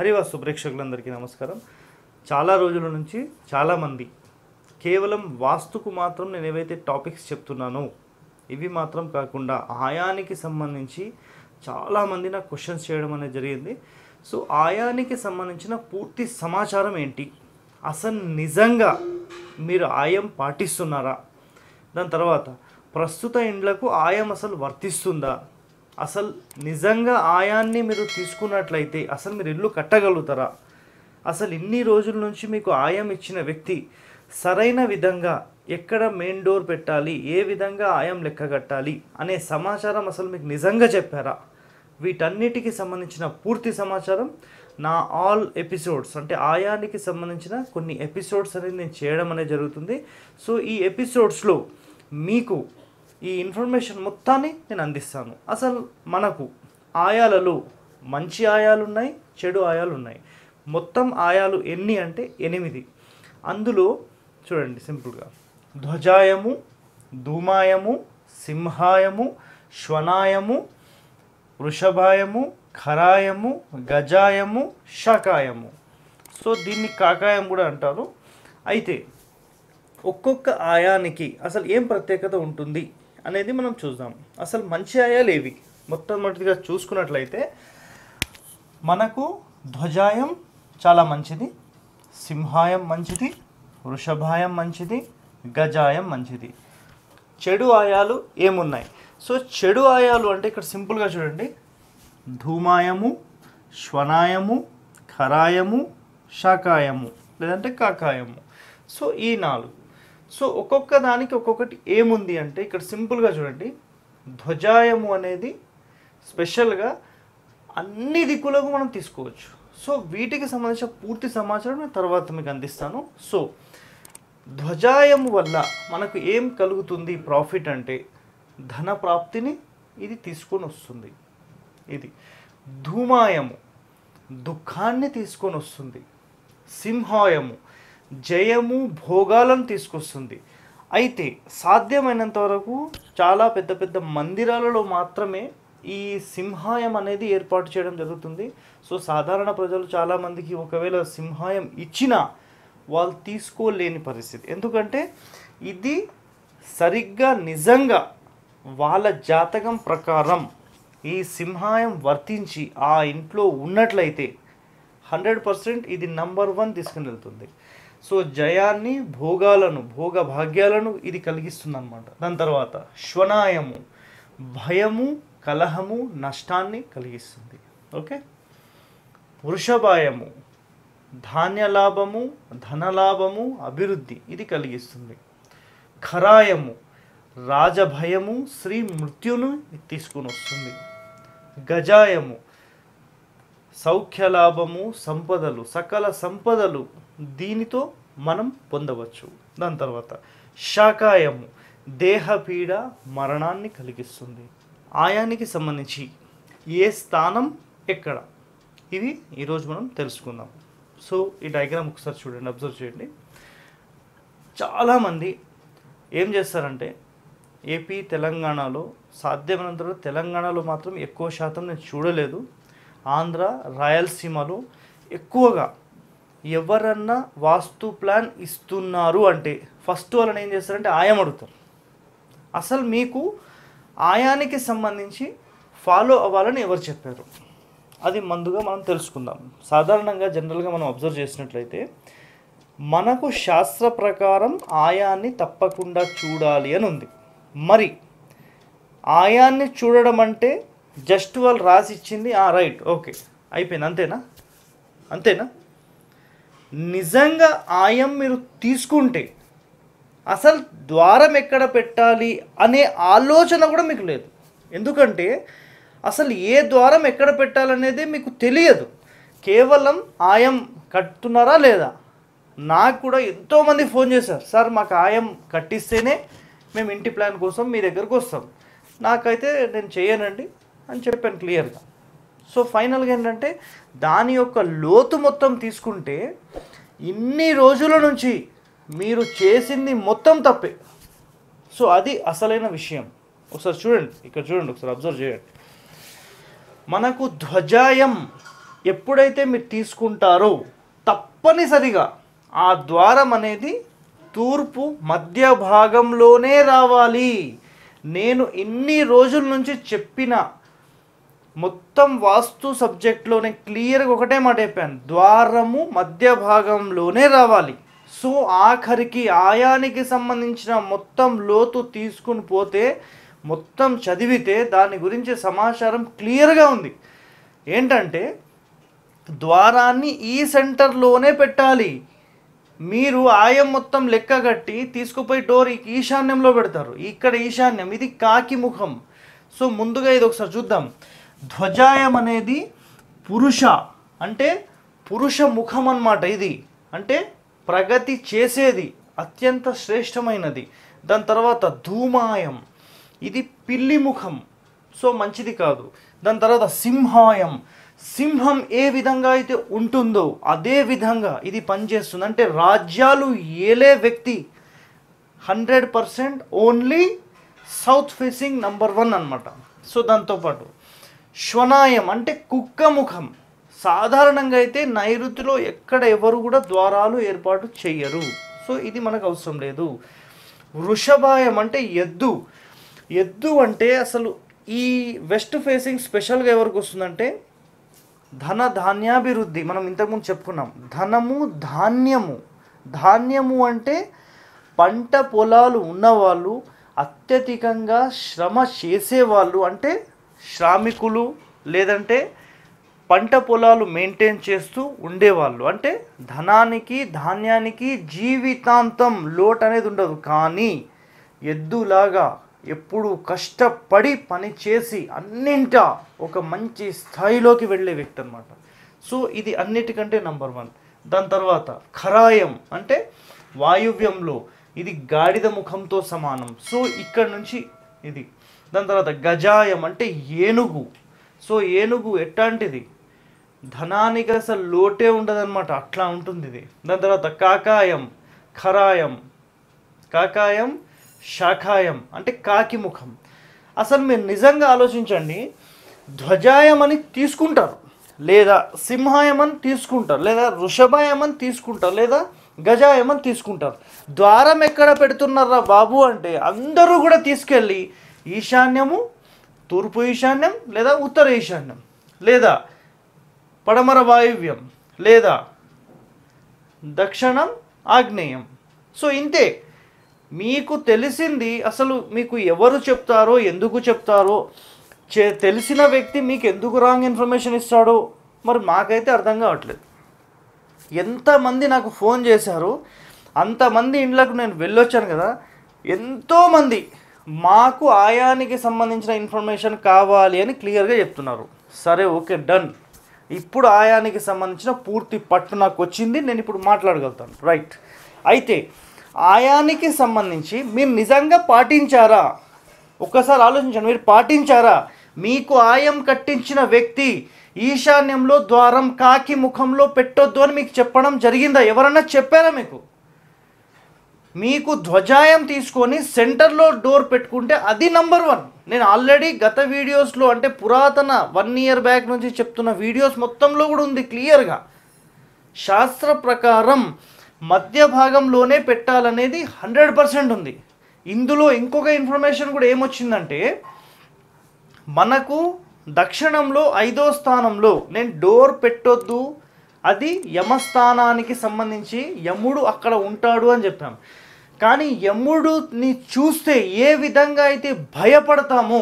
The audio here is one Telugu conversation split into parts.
హరివాస్తు ప్రేక్షకులందరికీ నమస్కారం చాలా రోజుల నుంచి చాలామంది కేవలం వాస్తుకు మాత్రం నేను ఏవైతే టాపిక్స్ చెప్తున్నానో ఇవి మాత్రం కాకుండా ఆయానికి సంబంధించి చాలామంది నాకు క్వశ్చన్స్ చేయడం అనేది జరిగింది సో ఆయానికి సంబంధించిన పూర్తి సమాచారం ఏంటి అసలు నిజంగా మీరు ఆయం పాటిస్తున్నారా దాని తర్వాత ప్రస్తుత ఇండ్లకు ఆయం అసలు వర్తిస్తుందా అసలు నిజంగా ఆయాన్ని మీరు తీసుకున్నట్లయితే అసలు మీరు ఇల్లు కట్టగలుగుతారా అసలు ఇన్ని రోజుల నుంచి మీకు ఆయం ఇచ్చిన వ్యక్తి సరైన విధంగా ఎక్కడ మెయిన్ డోర్ పెట్టాలి ఏ విధంగా ఆయం లెక్క కట్టాలి అనే సమాచారం అసలు మీకు నిజంగా చెప్పారా వీటన్నిటికి సంబంధించిన పూర్తి సమాచారం నా ఆల్ ఎపిసోడ్స్ అంటే ఆయానికి సంబంధించిన కొన్ని ఎపిసోడ్స్ అనేది నేను చేయడం అనేది జరుగుతుంది సో ఈ ఎపిసోడ్స్లో మీకు ఈ ఇన్ఫర్మేషన్ మొత్తాన్ని నేను అందిస్తాను అసలు మనకు ఆయాలలో మంచి ఆయాలు ఉన్నాయి చెడు ఆయాలు ఉన్నాయి మొత్తం ఆయాలు ఎన్ని అంటే ఎనిమిది అందులో చూడండి సింపుల్గా ధ్వజాయము ధూమాయము సింహాయము శ్వనాయము వృషభాయము ఖరాయము గజాయము శకాయము సో దీన్ని కాకాయం కూడా అంటారు అయితే ఒక్కొక్క ఆయానికి అసలు ఏం ప్రత్యేకత ఉంటుంది అనేది మనం చూద్దాం అసలు మంచి ఆయాలు ఏవి మొట్టమొదటిగా చూసుకున్నట్లయితే మనకు ధ్వజాయం చాలా మంచిది సింహాయం మంచిది వృషభాయం మంచిది గజాయం మంచిది చెడు ఆయాలు ఏమున్నాయి సో చెడు ఆయాలు అంటే ఇక్కడ సింపుల్గా చూడండి ధూమాయము శ్వనాయము ఖరాయము శాకాయము లేదంటే కాకాయము సో ఈ నాలుగు సో ఒక్కొక్క దానికి ఒక్కొక్కటి ఏముంది అంటే ఇక్కడ సింపుల్గా చూడండి ధ్వజాయము అనేది స్పెషల్గా అన్ని దిక్కులకు మనం తీసుకోవచ్చు సో వీటికి సంబంధించిన పూర్తి సమాచారం నేను తర్వాత మీకు అందిస్తాను సో ధ్వజాయం వల్ల మనకు ఏం కలుగుతుంది ప్రాఫిట్ అంటే ధన ప్రాప్తిని ఇది తీసుకొని వస్తుంది ఇది ధూమాయము దుఃఖాన్ని తీసుకొని వస్తుంది సింహాయము జయము భోగాలను తీసుకొస్తుంది అయితే సాధ్యమైనంత వరకు చాలా పెద్ద పెద్ద మందిరాలలో మాత్రమే ఈ సింహాయం అనేది ఏర్పాటు చేయడం జరుగుతుంది సో సాధారణ ప్రజలు చాలామందికి ఒకవేళ సింహాయం ఇచ్చినా వాళ్ళు తీసుకోలేని పరిస్థితి ఎందుకంటే ఇది సరిగ్గా నిజంగా వాళ్ళ జాతకం ప్రకారం ఈ సింహాయం వర్తించి ఆ ఇంట్లో ఉన్నట్లయితే హండ్రెడ్ పర్సెంట్ ఇది నంబర్ వన్ తీసుకుని వెళ్తుంది సో జయాన్ని భోగాలను భోగ భాగ్యాలను ఇది కలిగిస్తుంది అనమాట దాని తర్వాత శ్వనాయము భయము కలహము నష్టాన్ని కలిగిస్తుంది ఓకే వృషభాయము ధాన్య లాభము ధనలాభము అభివృద్ధి ఇది కలిగిస్తుంది ఖరాయము రాజభయము శ్రీ మృత్యును తీసుకుని వస్తుంది గజాయము సౌఖ్యలాభము సంపదలు సకల సంపదలు దీనితో మనం పొందవచ్చు దాని తర్వాత శాకాయము దేహపీడ మరణాన్ని కలిగిస్తుంది ఆయానికి సంబంధించి ఏ స్థానం ఎక్కడ ఇవి ఈరోజు మనం తెలుసుకుందాం సో ఈ డయాగ్రామ్ ఒకసారి చూడండి అబ్జర్వ్ చేయండి చాలామంది ఏం చేస్తారంటే ఏపీ తెలంగాణలో సాధ్యమైనంత వరకు తెలంగాణలో మాత్రం ఎక్కువ శాతం నేను చూడలేదు ఆంధ్ర రాయలసీమలో ఎక్కువగా ఎవరన్నా వాస్తు ప్లాన్ ఇస్తున్నారు అంటే ఫస్ట్ వాళ్ళని ఏం చేస్తారంటే ఆయం అడుగుతారు అసలు మీకు ఆయానికి సంబంధించి ఫాలో అవ్వాలని ఎవరు చెప్పారు అది ముందుగా మనం తెలుసుకుందాం సాధారణంగా జనరల్గా మనం అబ్జర్వ్ చేసినట్లయితే మనకు శాస్త్ర ప్రకారం ఆయాన్ని తప్పకుండా చూడాలి అని ఉంది మరి ఆయాన్ని చూడడం అంటే జస్ట్ వాళ్ళు రాసి ఇచ్చింది ఆ రైట్ ఓకే అయిపోయింది అంతేనా అంతేనా నిజంగా ఆయం మీరు తీసుకుంటే అసలు ద్వారం ఎక్కడ పెట్టాలి అనే ఆలోచన కూడా మీకు లేదు ఎందుకంటే అసలు ఏ ద్వారం ఎక్కడ పెట్టాలనేది మీకు తెలియదు కేవలం ఆయం కట్టుతున్నారా లేదా నాకు కూడా ఎంతోమంది ఫోన్ చేశారు సార్ మాకు ఆయం కట్టిస్తేనే మేము ఇంటి ప్లాన్ కోసం మీ దగ్గరకు వస్తాం నాకైతే నేను చేయనండి అని చెప్పాను క్లియర్గా సో ఫైనల్గా ఏంటంటే దాని యొక్క లోతు మొత్తం తీసుకుంటే ఇన్ని రోజుల నుంచి మీరు చేసింది మొత్తం తప్పే సో అది అసలైన విషయం ఒకసారి చూడండి ఇక్కడ చూడండి ఒకసారి అబ్జర్వ్ చేయండి మనకు ధ్వజాయం ఎప్పుడైతే మీరు తీసుకుంటారో తప్పనిసరిగా ఆ ద్వారం అనేది తూర్పు మధ్య భాగంలోనే రావాలి నేను ఇన్ని రోజుల నుంచి చెప్పిన మొత్తం వాస్తు సబ్జెక్ట్లోనే క్లియర్గా ఒకటే మాట చెప్పాను ద్వారము మధ్య భాగంలోనే రావాలి సో ఆఖరికి ఆయానికి సంబంధించిన మొత్తం లోతు తీసుకుని పోతే మొత్తం చదివితే దాని గురించి సమాచారం క్లియర్గా ఉంది ఏంటంటే ద్వారాన్ని ఈ సెంటర్లోనే పెట్టాలి మీరు ఆయం మొత్తం లెక్క కట్టి తీసుకుపోయి డోర్ ఈ- ఈశాన్యంలో పెడతారు ఇక్కడ ఈశాన్యం ఇది కాకి ముఖం సో ముందుగా ఇది ఒకసారి చూద్దాం ధ్వజాయం అనేది పురుష అంటే పురుష ముఖం అన్నమాట ఇది అంటే ప్రగతి చేసేది అత్యంత శ్రేష్టమైనది దాని తర్వాత ధూమాయం ఇది పిల్లి ముఖం సో మంచిది కాదు దాని తర్వాత సింహాయం సింహం ఏ విధంగా అయితే ఉంటుందో అదే విధంగా ఇది పనిచేస్తుంది అంటే రాజ్యాలు ఏలే వ్యక్తి hundred percent only south facing number one అనమాట సో దాంతోపాటు శ్వనాయం అంటే కుక్క ముఖం సాధారణంగా అయితే నైరుతిలో ఎక్కడ ఎవరు కూడా ద్వారాలు ఏర్పాటు చేయరు సో ఇది మనకు అవసరం లేదు వృషభాయం అంటే ఎద్దు ఎద్దు అంటే అసలు ఈ వెస్ట్ ఫేసింగ్ స్పెషల్గా ఎవరికి వస్తుందంటే ధన ధాన్యాభివృద్ధి మనం ఇంతకుముందు చెప్పుకున్నాం ధనము ధాన్యము ధాన్యము అంటే పంట పొలాలు ఉన్నవాళ్ళు అత్యధికంగా శ్రమ చేసేవాళ్ళు అంటే శ్రామికులు లేదంటే పంట పొలాలు మెయింటైన్ చేస్తూ ఉండేవాళ్ళు అంటే ధనానికి ధాన్యానికి జీవితాంతం లోటు అనేది ఉండదు కానీ ఎద్దులాగా ఎప్పుడు కష్టపడి పని చేసి అన్నింట ఒక మంచి స్థాయిలోకి వెళ్ళే వ్యక్తి అనమాట సో ఇది అన్నిటికంటే నంబర్ వన్ దాని తర్వాత ఖరాయం అంటే వాయువ్యంలో ఇది గాడిద ముఖంతో సమానం సో ఇక్కడ నుంచి ఇది దాని తర్వాత గజాయం అంటే ఏనుగు సో ఏనుగు ఎట్లాంటిది ధనానికి అసలు లోటే ఉండదన్నమాట అట్లా ఉంటుంది ఇది దాని తర్వాత కాకాయం ఖరాయం కాకాయం శాఖాయం అంటే కాకి ముఖం అసలు మీరు నిజంగా ఆలోచించండి ధ్వజాయం అని తీసుకుంటారు లేదా సింహాయం అని తీసుకుంటారు లేదా వృషభాయం అని తీసుకుంటారు లేదా గజాయం అని తీసుకుంటారు ద్వారం ఎక్కడ పెడుతున్నారా బాబు అంటే అందరూ కూడా తీసుకెళ్ళి ఈశాన్యము తూర్పు ఈశాన్యం లేదా ఉత్తర ఈశాన్యం లేదా పడమర వాయువ్యం లేదా దక్షిణం ఆగ్నేయం సో ఇంతే మీకు తెలిసింది అసలు మీకు ఎవరు చెప్తారో ఎందుకు చెప్తారో చే తెలిసిన వ్యక్తి మీకు ఎందుకు రాంగ్ ఇన్ఫర్మేషన్ ఇస్తాడో మరి మాకైతే అర్థం కావట్లేదు ఎంతమంది నాకు ఫోన్ చేశారు అంతమంది ఇండ్లకు నేను వెళ్ళొచ్చాను కదా ఎంతోమంది మాకు ఆయానికి సంబంధించిన ఇన్ఫర్మేషన్ కావాలి అని క్లియర్గా చెప్తున్నారు సరే ఓకే డన్ ఇప్పుడు ఆయానికి సంబంధించిన పూర్తి పట్టు నాకు వచ్చింది నేను ఇప్పుడు మాట్లాడగలుగుతాను రైట్ అయితే ఆయానికి సంబంధించి మీరు నిజంగా పాటించారా ఒక్కసారి ఆలోచించండి మీరు పాటించారా మీకు ఆయం కట్టించిన వ్యక్తి ఈశాన్యంలో ద్వారం కాకి ముఖంలో పెట్టొద్దు అని మీకు చెప్పడం జరిగిందా ఎవరన్నా చెప్పారా మీకు మీకు ధ్వజాయం తీసుకొని సెంటర్లో డోర్ పెట్టుకుంటే అది నంబర్ వన్ నేను ఆల్రెడీ గత వీడియోస్లో అంటే పురాతన వన్ ఇయర్ బ్యాక్ నుంచి చెప్తున్న వీడియోస్ మొత్తంలో కూడా ఉంది క్లియర్గా శాస్త్ర ప్రకారం మధ్య భాగంలోనే పెట్టాలనేది హండ్రెడ్ పర్సెంట్ ఉంది ఇందులో ఇంకొక ఇన్ఫర్మేషన్ కూడా ఏమొచ్చిందంటే మనకు దక్షిణంలో ఐదో స్థానంలో నేను డోర్ పెట్టొద్దు అది యమస్థానానికి సంబంధించి యముడు అక్కడ ఉంటాడు అని చెప్పాం కానీ యముడుని చూస్తే ఏ విధంగా అయితే భయపడతామో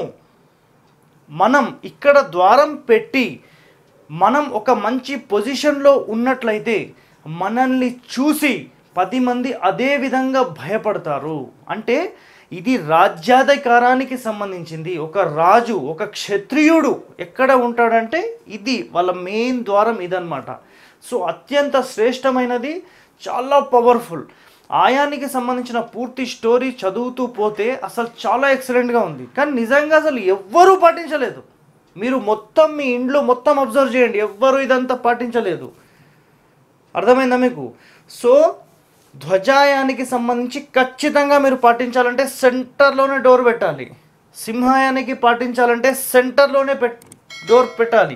మనం ఇక్కడ ద్వారం పెట్టి మనం ఒక మంచి పొజిషన్లో ఉన్నట్లయితే మనల్ని చూసి పది మంది అదే విధంగా భయపడతారు అంటే ఇది రాజ్యాధికారానికి సంబంధించింది ఒక రాజు ఒక క్షత్రియుడు ఎక్కడ ఉంటాడంటే ఇది వాళ్ళ మెయిన్ ద్వారం ఇదన్నమాట సో అత్యంత శ్రేష్టమైనది చాలా పవర్ఫుల్ ఆయానికి సంబంధించిన పూర్తి స్టోరీ చదువుతూ పోతే అసలు చాలా ఎక్సలెంట్గా ఉంది కానీ నిజంగా అసలు ఎవ్వరూ పాటించలేదు మీరు మొత్తం మీ ఇంట్లో మొత్తం అబ్జర్వ్ చేయండి ఎవ్వరూ ఇదంతా పాటించలేదు అర్థమైందా మీకు సో ధ్వజాయానికి సంబంధించి ఖచ్చితంగా మీరు పాటించాలంటే సెంటర్లోనే డోర్ పెట్టాలి సింహాయానికి పాటించాలంటే సెంటర్లోనే పెట్ డోర్ పెట్టాలి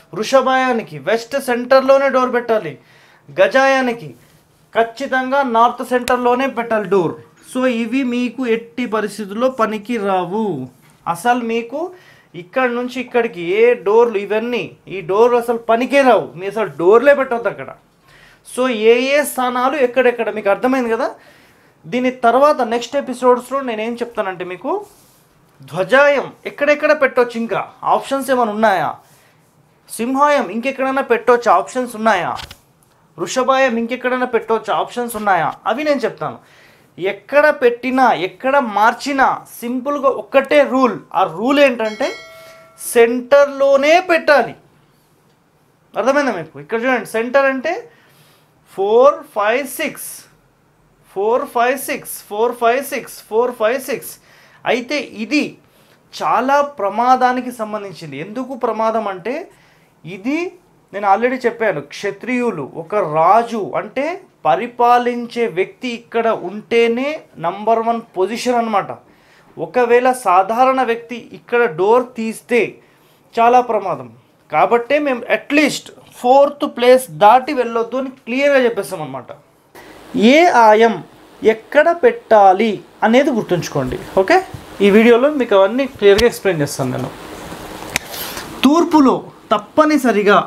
వృషభాయానికి వెస్ట్ సెంటర్లోనే డోర్ పెట్టాలి గజాయానికి ఖచ్చితంగా నార్త్ సెంటర్లోనే పెట్టాలి డోర్ సో ఇవి మీకు ఎట్టి పరిస్థితుల్లో పనికి రావు అసలు మీకు ఇక్కడ నుంచి ఇక్కడికి ఏ డోర్లు ఇవన్నీ ఈ డోర్ అసలు పనికే రావు మీ అసలు డోర్లే పెట్టవద్దు అక్కడ సో ఏ ఏ స్థానాలు ఎక్కడెక్కడ మీకు అర్థమైంది కదా దీని తర్వాత నెక్స్ట్ ఎపిసోడ్స్లో నేనేం చెప్తానంటే మీకు ధ్వజాయం ఎక్కడెక్కడ పెట్టొచ్చు ఇంకా ఆప్షన్స్ ఏమైనా ఉన్నాయా సింహాయం ఇంకెక్కడైనా పెట్టొచ్చు ఆప్షన్స్ ఉన్నాయా వృషభాయం ఇంకెక్కడైనా పెట్టొచ్చు ఆప్షన్స్ ఉన్నాయా అవి నేను చెప్తాను ఎక్కడ పెట్టినా ఎక్కడ మార్చినా సింపుల్గా ఒక్కటే రూల్ ఆ రూల్ ఏంటంటే సెంటర్లోనే పెట్టాలి అర్థమైందా మీకు ఇక్కడ చూడండి సెంటర్ అంటే four five six four five six four five six four five six అయితే ఇది చాలా ప్రమాదానికి సంబంధించింది ఎందుకు ప్రమాదం అంటే ఇది నేను ఆల్రెడీ చెప్పాను క్షత్రియులు ఒక రాజు అంటే పరిపాలించే వ్యక్తి ఇక్కడ ఉంటేనే నంబర్ వన్ పొజిషన్ అన్నమాట ఒకవేళ సాధారణ వ్యక్తి ఇక్కడ డోర్ తీస్తే చాలా ప్రమాదం కాబట్టే మేము అట్లీస్ట్ ఫోర్త్ ప్లేస్ దాటి వెళ్ళొద్దు అని క్లియర్గా చెప్పేస్తాం అనమాట ఏ ఆయం ఎక్కడ పెట్టాలి అనేది గుర్తుంచుకోండి ఓకే ఈ వీడియోలో మీకు అవన్నీ క్లియర్గా ఎక్స్ప్లెయిన్ చేస్తాను నేను తూర్పులో తప్పనిసరిగా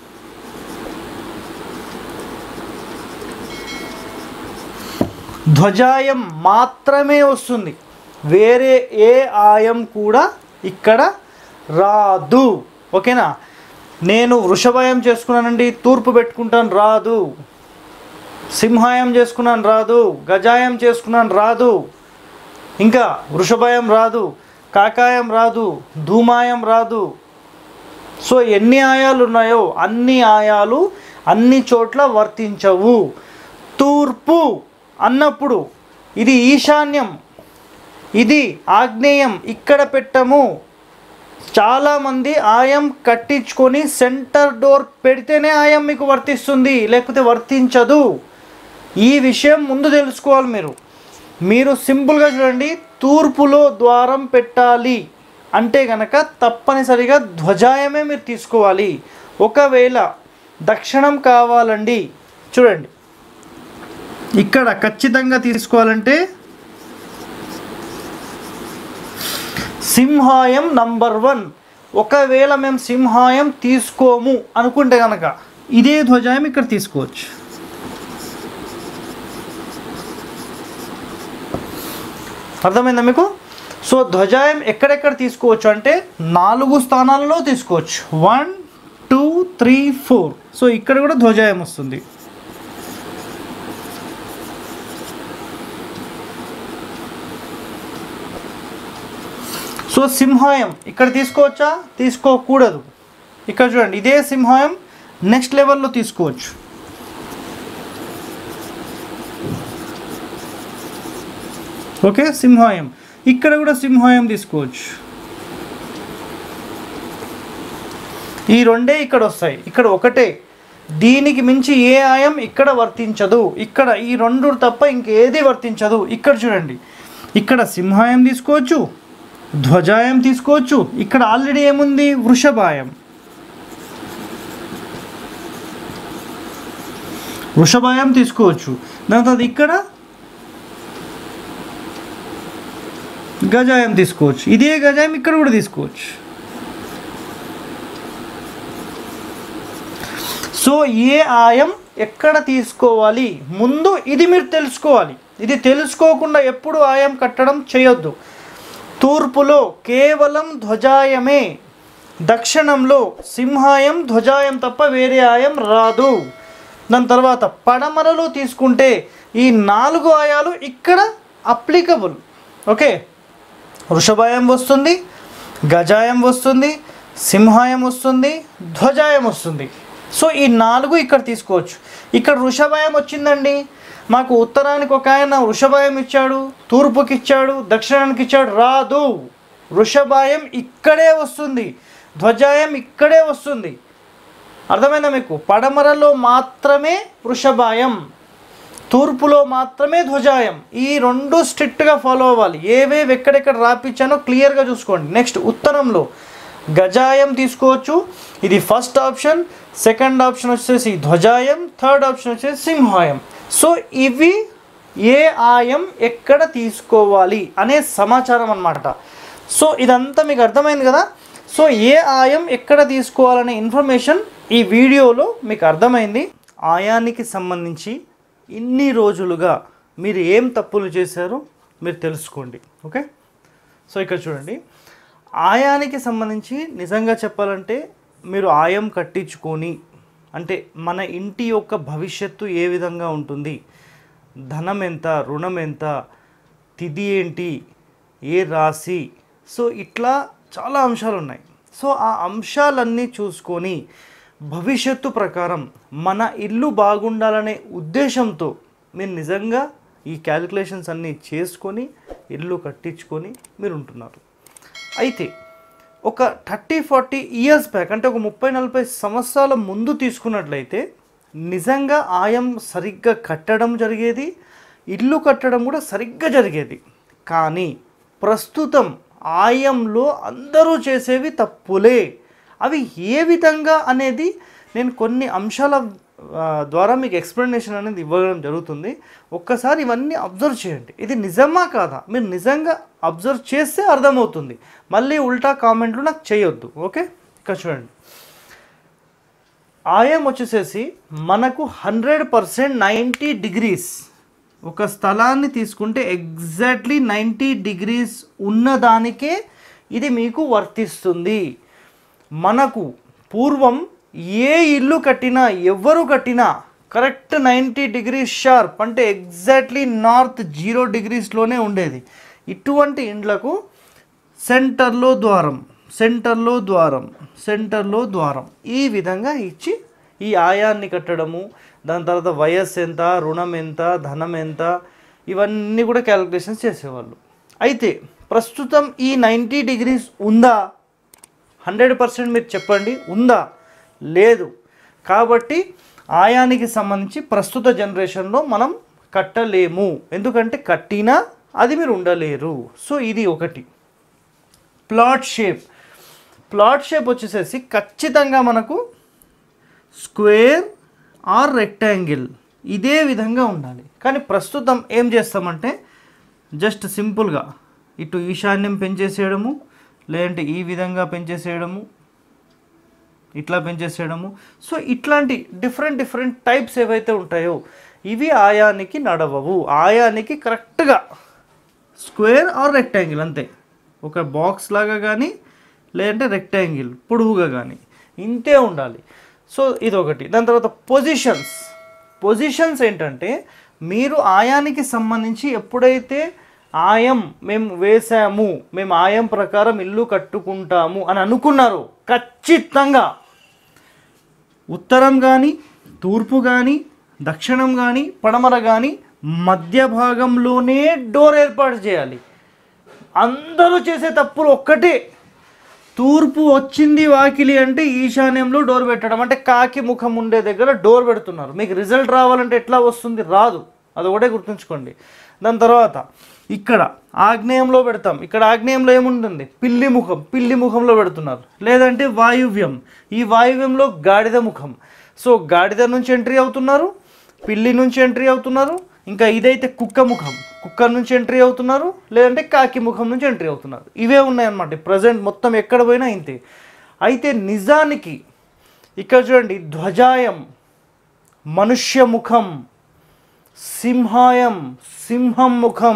ధ్వజాయం మాత్రమే వస్తుంది వేరే ఏ ఆయం కూడా ఇక్కడ రాదు ఓకేనా నేను వృషభాయం చేసుకున్నానండి తూర్పు పెట్టుకుంటాను రాదు సింహాయం చేసుకున్నాను రాదు గజాయం చేసుకున్నాను రాదు ఇంకా వృషభాయం రాదు కాకాయం రాదు ధూమాయం రాదు సో ఎన్ని ఆయాలు ఉన్నాయో అన్ని ఆయాలు అన్ని చోట్ల వర్తించవు తూర్పు అన్నప్పుడు ఇది ఈశాన్యం ఇది ఆగ్నేయం ఇక్కడ పెట్టము చాలామంది ఆయం కట్టించుకొని సెంటర్ డోర్ పెడితేనే ఆయం మీకు వర్తిస్తుంది లేకపోతే వర్తించదు ఈ విషయం ముందు తెలుసుకోవాలి మీరు మీరు సింపుల్గా చూడండి తూర్పులో ద్వారం పెట్టాలి అంటే గనక తప్పనిసరిగా ధ్వజాయమే మీరు తీసుకోవాలి ఒకవేళ దక్షిణం కావాలండి చూడండి ఇక్కడ ఖచ్చితంగా తీసుకోవాలంటే సింహాయం నంబర్ వన్ ఒకవేళ మేము సింహాయం తీసుకోము అనుకుంటే కనుక ఇదే ధ్వజాయం ఇక్కడ తీసుకోవచ్చు అర్థమైందా మీకు సో ధ్వజాయం ఎక్కడెక్కడ తీసుకోవచ్చు అంటే నాలుగు స్థానాలలో తీసుకోవచ్చు one two three four so ఇక్కడ కూడా ధ్వజాయం వస్తుంది సో సింహాయం ఇక్కడ తీసుకోవచ్చా తీసుకోకూడదు ఇక్కడ చూడండి ఇదే సింహాయం నెక్స్ట్ లెవెల్లో తీసుకోవచ్చు ఓకే సింహాయం ఇక్కడ కూడా సింహాయం తీసుకోవచ్చు ఈ రెండే ఇక్కడ వస్తాయి ఇక్కడ ఒకటే దీనికి మించి ఏ ఆయం ఇక్కడ వర్తించదు ఇక్కడ ఈ రెండు తప్ప ఇంకేది వర్తించదు ఇక్కడ చూడండి ఇక్కడ సింహాయం తీసుకోవచ్చు ధ్వజాయం తీసుకోవచ్చు ఇక్కడ ఆల్రెడీ ఏముంది వృషభాయం వృషభాయం తీసుకోవచ్చు దాని తర్వాత ఇక్కడ గజాయం తీసుకోవచ్చు ఇదే గజాయం ఇక్కడ కూడా తీసుకోవచ్చు సో ఏ ఆయం ఎక్కడ తీసుకోవాలి ముందు ఇది మీరు తెలుసుకోవాలి ఇది తెలుసుకోకుండా ఎప్పుడు ఆయం కట్టడం చేయొద్దు తూర్పులో కేవలం ధ్వజాయమే దక్షిణంలో సింహాయం ధ్వజాయం తప్ప వేరే ఆయం రాదు దాని తర్వాత పడమరలో తీసుకుంటే ఈ నాలుగు ఆయాలు ఇక్కడ అప్లికబుల్ ఓకే వృషభాయం వస్తుంది గజాయం వస్తుంది సింహాయం వస్తుంది ధ్వజాయం వస్తుంది సో ఈ నాలుగు ఇక్కడ తీసుకోవచ్చు ఇక్కడ వృషభాయం వచ్చిందండి మాకు ఉత్తరానికి ఒక ఆయన వృషభాయం ఇచ్చాడు తూర్పుకి ఇచ్చాడు దక్షిణానికి ఇచ్చాడు రాదు వృషభాయం ఇక్కడే వస్తుంది ధ్వజాయం ఇక్కడే వస్తుంది అర్థమైందా మీకు పడమరలో మాత్రమే వృషభాయం తూర్పులో మాత్రమే ధ్వజాయం ఈ రెండు స్ట్రిక్ట్గా ఫాలో అవ్వాలి ఏవేవి ఎక్కడెక్కడ రాపించానో క్లియర్గా చూసుకోండి నెక్స్ట్ ఉత్తరంలో గజాయం తీసుకోవచ్చు ఇది ఫస్ట్ ఆప్షన్ సెకండ్ ఆప్షన్ వచ్చేసి ధ్వజాయం థర్డ్ ఆప్షన్ వచ్చేసి సింహాయం సో ఇవి ఏ ఆయం ఎక్కడ తీసుకోవాలి అనే సమాచారం అన్నమాట సో ఇదంతా మీకు అర్థమైంది కదా సో ఏ ఆయం ఎక్కడ తీసుకోవాలనే ఇన్ఫర్మేషన్ ఈ వీడియోలో మీకు అర్థమైంది ఆయానికి సంబంధించి ఇన్ని రోజులుగా మీరు ఏం తప్పులు చేశారో మీరు తెలుసుకోండి ఓకే సో ఇక్కడ చూడండి ఆయానికి సంబంధించి నిజంగా చెప్పాలంటే మీరు ఆయం కట్టించుకొని అంటే మన ఇంటి యొక్క భవిష్యత్తు ఏ విధంగా ఉంటుంది ధనం ఎంత రుణం ఎంత తిథి ఏంటి ఏ రాశి సో ఇట్లా చాలా అంశాలు ఉన్నాయి సో ఆ అంశాలన్నీ చూసుకొని భవిష్యత్తు ప్రకారం మన ఇల్లు బాగుండాలనే ఉద్దేశంతో మీరు నిజంగా ఈ క్యాలిక్యులేషన్స్ అన్నీ చేసుకొని ఇల్లు కట్టించుకొని మీరు ఉంటున్నారు అయితే ఒక థర్టీ ఫార్టీ ఇయర్స్ బ్యాక్ అంటే ఒక ముప్పై నలభై సంవత్సరాల ముందు తీసుకున్నట్లయితే నిజంగా ఆయం సరిగ్గా కట్టడం జరిగేది ఇల్లు కట్టడం కూడా సరిగ్గా జరిగేది కానీ ప్రస్తుతం ఆయంలో అందరూ చేసేవి తప్పులే అవి ఏ విధంగా అనేది నేను కొన్ని అంశాల ఆ, ద్వారా మీకు ఎక్స్ప్లెనేషన్ అనేది ఇవ్వడం జరుగుతుంది ఒక్కసారి ఇవన్నీ అబ్జర్వ్ చేయండి ఇది నిజమా కాదా మీరు నిజంగా అబ్జర్వ్ చేస్తే అర్థమవుతుంది మళ్ళీ ఉల్టా కామెంట్లు నాకు చేయొద్దు ఓకే ఇక్కడ చూడండి ఆయం వచ్చేసేసి మనకు హండ్రెడ్ పర్సెంట్ నైంటీ డిగ్రీస్ ఒక స్థలాన్ని తీసుకుంటే ఎగ్జాక్ట్లీ నైంటీ డిగ్రీస్ ఉన్నదానికే ఇది మీకు వర్తిస్తుంది మనకు పూర్వం ఏ ఇల్లు కట్టినా ఎవరు కట్టినా కరెక్ట్ నైంటీ డిగ్రీస్ షార్ప్ అంటే ఎగ్జాక్ట్లీ నార్త్ జీరో డిగ్రీస్లోనే ఉండేది ఇటువంటి ఇండ్లకు సెంటర్లో ద్వారం సెంటర్లో ద్వారం సెంటర్లో ద్వారం ఈ విధంగా ఇచ్చి ఈ ఆయాన్ని కట్టడము దాని తర్వాత వయస్సు ఎంత రుణం ఎంత ధనం ఎంత ఇవన్నీ కూడా క్యాలిక్యులేషన్స్ చేసేవాళ్ళు అయితే ప్రస్తుతం ఈ నైంటీ డిగ్రీస్ ఉందా హండ్రెడ్ పర్సెంట్ మీరు చెప్పండి ఉందా లేదు కాబట్టి ఆయానికి సంబంధించి ప్రస్తుత జనరేషన్లో మనం కట్టలేము ఎందుకంటే కట్టినా అది మీరు ఉండలేరు సో ఇది ఒకటి ప్లాట్ షేప్ ప్లాట్ షేప్ వచ్చేసేసి ఖచ్చితంగా మనకు స్క్వేర్ ఆర్ రెక్టాంగిల్ ఇదే విధంగా ఉండాలి కానీ ప్రస్తుతం ఏం చేస్తామంటే జస్ట్ సింపుల్గా ఇటు ఈశాన్యం పెంచేసేయడము లేదంటే ఈ విధంగా పెంచేసేయడము ఇట్లా పెంచేసేయడము సో ఇట్లాంటి డిఫరెంట్ డిఫరెంట్ టైప్స్ ఏవైతే ఉంటాయో ఇవి ఆయానికి నడవవు ఆయానికి కరెక్ట్గా స్క్వేర్ ఆర్ రెక్టాంగిల్ అంతే ఒక బాక్స్ లాగా కానీ లేదంటే రెక్టాంగిల్ పొడవుగా కానీ ఇంతే ఉండాలి సో ఇదొకటి దాని తర్వాత పొజిషన్స్ పొజిషన్స్ ఏంటంటే మీరు ఆయానికి సంబంధించి ఎప్పుడైతే ఆయం మేము వేసాము మేము ఆయం ప్రకారం ఇల్లు కట్టుకుంటాము అని అనుకున్నారు ఖచ్చితంగా ఉత్తరం కానీ తూర్పు కానీ దక్షిణం కానీ పడమర కానీ మధ్య భాగంలోనే డోర్ ఏర్పాటు చేయాలి అందరూ చేసే తప్పులు ఒక్కటే తూర్పు వచ్చింది వాకిలి అంటే ఈశాన్యంలో డోర్ పెట్టడం అంటే కాకి ముఖం ఉండే దగ్గర డోర్ పెడుతున్నారు మీకు రిజల్ట్ రావాలంటే ఎట్లా వస్తుంది రాదు అది ఒకటే గుర్తుంచుకోండి దాని తర్వాత ఇక్కడ ఆగ్నేయంలో పెడతాం ఇక్కడ ఆగ్నేయంలో ఏముంటుంది పిల్లి ముఖం పిల్లి ముఖంలో పెడుతున్నారు లేదంటే వాయువ్యం ఈ వాయువ్యంలో గాడిద ముఖం సో గాడిద నుంచి ఎంట్రీ అవుతున్నారు పిల్లి నుంచి ఎంట్రీ అవుతున్నారు ఇంకా ఇదైతే కుక్క ముఖం కుక్క నుంచి ఎంట్రీ అవుతున్నారు లేదంటే కాకి ముఖం నుంచి ఎంట్రీ అవుతున్నారు ఇవే ఉన్నాయన్నమాట ప్రజెంట్ మొత్తం ఎక్కడ పోయినా ఇంతే అయితే నిజానికి ఇక్కడ చూడండి ధ్వజాయం మనుష్య ముఖం సింహాయం సింహం ముఖం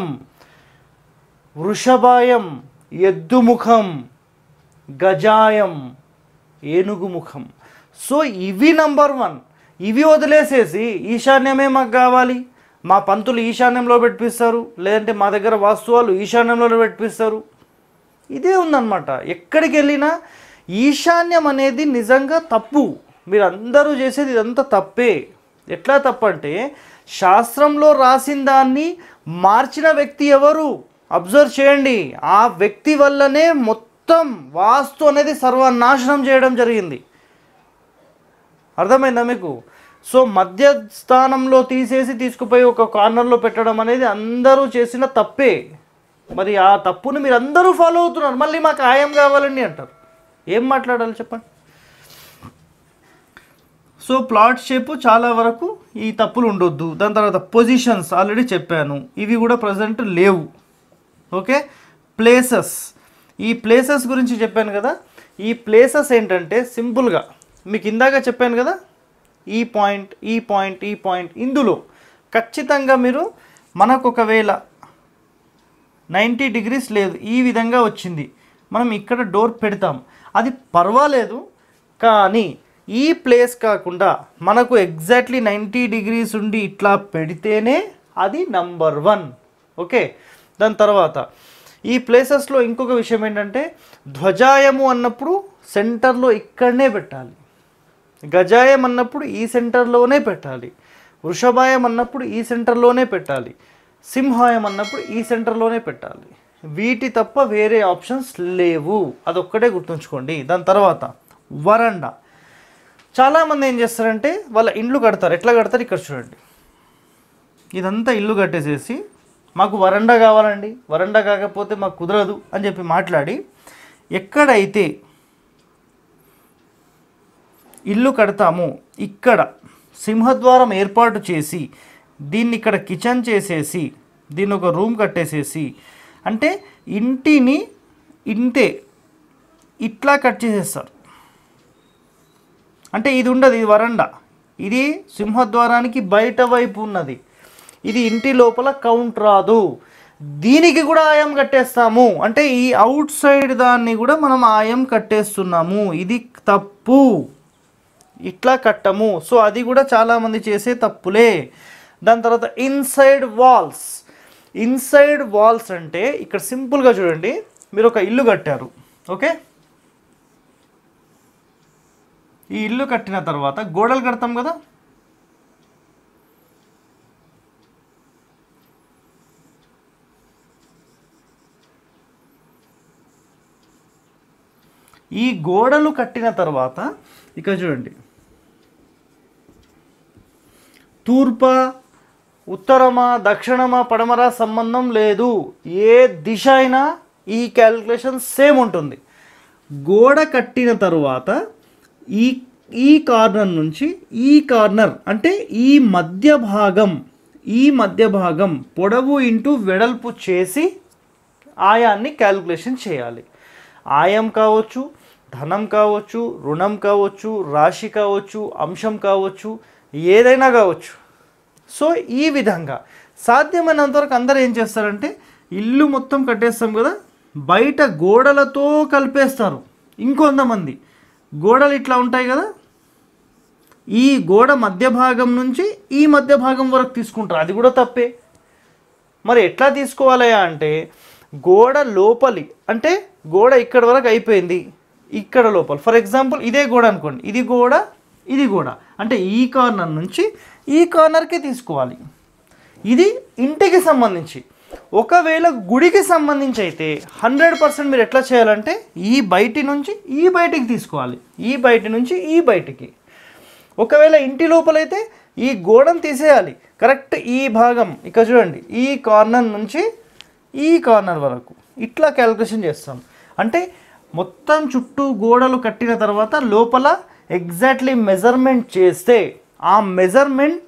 వృషభాయం ఎద్దు ముఖం గజాయం ఏనుగు ముఖం సో ఇవి నంబర్ వన్ ఇవి వదిలేసేసి ఈశాన్యమే మాకు కావాలి మా పంతులు ఈశాన్యంలో పెట్టిస్తారు లేదంటే మా దగ్గర వాస్తువాలు ఈశాన్యంలో పెట్టిస్తారు ఇదే ఉందన్నమాట ఎక్కడికి వెళ్ళినా ఈశాన్యం అనేది నిజంగా తప్పు మీరు అందరూ చేసేది ఇదంతా తప్పే ఎట్లా తప్పంటే శాస్త్రంలో రాసిన దాన్ని మార్చిన వ్యక్తి ఎవరు అబ్జర్వ్ చేయండి ఆ వ్యక్తి వల్లనే మొత్తం వాస్తు అనేది సర్వనాశనం చేయడం జరిగింది అర్థమైందా మీకు సో మధ్య స్థానంలో తీసేసి తీసుకుపోయి ఒక కార్నర్లో పెట్టడం అనేది అందరూ చేసిన తప్పే మరి ఆ తప్పును మీరు అందరూ ఫాలో అవుతున్నారు మళ్ళీ మాకు ఆయం కావాలండి అంటారు ఏం మాట్లాడాలి చెప్పండి సో ప్లాట్ షేప్ చాలా వరకు ఈ తప్పులు ఉండొద్దు దాని తర్వాత పొజిషన్స్ ఆల్రెడీ చెప్పాను ఇవి కూడా ప్రజెంట్ లేవు ఓకే ప్లేసెస్ ఈ ప్లేసెస్ గురించి చెప్పాను కదా ఈ ప్లేసెస్ ఏంటంటే సింపుల్గా మీకు ఇందాక చెప్పాను కదా ఈ పాయింట్ ఈ పాయింట్ ఈ పాయింట్ ఇందులో ఖచ్చితంగా మీరు మనకు ఒకవేళ నైంటీ డిగ్రీస్ లేదు ఈ విధంగా వచ్చింది మనం ఇక్కడ డోర్ పెడతాం అది పర్వాలేదు కానీ ఈ ప్లేస్ కాకుండా మనకు ఎగ్జాక్ట్లీ నైంటీ డిగ్రీస్ ఉండి ఇట్లా పెడితేనే అది నంబర్ వన్ ఓకే దాని తర్వాత ఈ ప్లేసెస్లో ఇంకొక విషయం ఏంటంటే ధ్వజాయము అన్నప్పుడు సెంటర్లో ఇక్కడనే పెట్టాలి గజాయం అన్నప్పుడు ఈ సెంటర్లోనే పెట్టాలి వృషభాయం అన్నప్పుడు ఈ సెంటర్లోనే పెట్టాలి సింహాయం అన్నప్పుడు ఈ సెంటర్లోనే పెట్టాలి వీటి తప్ప వేరే ఆప్షన్స్ లేవు అదొక్కటే గుర్తుంచుకోండి దాని తర్వాత వరండా చాలామంది ఏం చేస్తారంటే వాళ్ళ ఇండ్లు కడతారు ఎట్లా కడతారు ఇక్కడ చూడండి ఇదంతా ఇల్లు కట్టేసేసి మాకు వరండా కావాలండి వరండా కాకపోతే మాకు కుదరదు అని చెప్పి మాట్లాడి ఎక్కడైతే ఇల్లు కడతాము ఇక్కడ సింహద్వారం ఏర్పాటు చేసి దీన్ని ఇక్కడ కిచెన్ చేసేసి దీన్ని ఒక రూమ్ కట్టేసేసి అంటే ఇంటిని ఇంతే ఇట్లా కట్ చేసేస్తారు అంటే ఇది ఉండదు ఇది వరండా ఇది సింహద్వారానికి బయట వైపు ఉన్నది ఇది ఇంటి లోపల కౌంట్ రాదు దీనికి కూడా ఆయం కట్టేస్తాము అంటే ఈ అవుట్ సైడ్ దాన్ని కూడా మనం ఆయం కట్టేస్తున్నాము ఇది తప్పు ఇట్లా కట్టము సో అది కూడా చాలామంది చేసే తప్పులే దాని తర్వాత ఇన్సైడ్ వాల్స్ ఇన్సైడ్ వాల్స్ అంటే ఇక్కడ సింపుల్గా చూడండి మీరు ఒక ఇల్లు కట్టారు ఓకే ఈ ఇల్లు కట్టిన తర్వాత గోడలు కడతాం కదా ఈ గోడలు కట్టిన తర్వాత ఇక్కడ చూడండి తూర్ప ఉత్తరమా దక్షిణమా పడమరా సంబంధం లేదు ఏ దిశ అయినా ఈ క్యాలిక్యులేషన్ సేమ్ ఉంటుంది గోడ కట్టిన తరువాత ఈ ఈ కార్నర్ నుంచి ఈ కార్నర్ అంటే ఈ మధ్య భాగం ఈ మధ్య భాగం పొడవు ఇంటూ వెడల్పు చేసి ఆయాన్ని క్యాలిక్యులేషన్ చేయాలి ఆయం కావచ్చు ధనం కావచ్చు రుణం కావచ్చు రాశి కావచ్చు అంశం కావచ్చు ఏదైనా కావచ్చు సో ఈ విధంగా సాధ్యమైనంత వరకు అందరూ ఏం చేస్తారంటే ఇల్లు మొత్తం కట్టేస్తాం కదా బయట గోడలతో కలిపేస్తారు ఇంకొంతమంది గోడలు ఇట్లా ఉంటాయి కదా ఈ గోడ మధ్య భాగం నుంచి ఈ మధ్య భాగం వరకు తీసుకుంటారు అది కూడా తప్పే మరి ఎట్లా తీసుకోవాలయా అంటే గోడ లోపలి అంటే గోడ ఇక్కడ వరకు అయిపోయింది ఇక్కడ లోపల ఫర్ ఎగ్జాంపుల్ ఇదే గోడ అనుకోండి ఇది గోడ ఇది గోడ అంటే ఈ కార్నర్ నుంచి ఈ కార్నర్కి తీసుకోవాలి ఇది ఇంటికి సంబంధించి ఒకవేళ గుడికి సంబంధించి అయితే హండ్రెడ్ పర్సెంట్ మీరు ఎట్లా చేయాలంటే ఈ బయటి నుంచి ఈ బయటికి తీసుకోవాలి ఈ బయటి నుంచి ఈ బయటికి ఒకవేళ ఇంటి లోపలైతే ఈ గోడను తీసేయాలి కరెక్ట్ ఈ భాగం ఇక్కడ చూడండి ఈ కార్నర్ నుంచి ఈ కార్నర్ వరకు ఇట్లా క్యాలిక్యులేషన్ చేస్తాం అంటే మొత్తం చుట్టూ గోడలు కట్టిన తర్వాత లోపల ఎగ్జాక్ట్లీ మెజర్మెంట్ చేస్తే ఆ మెజర్మెంట్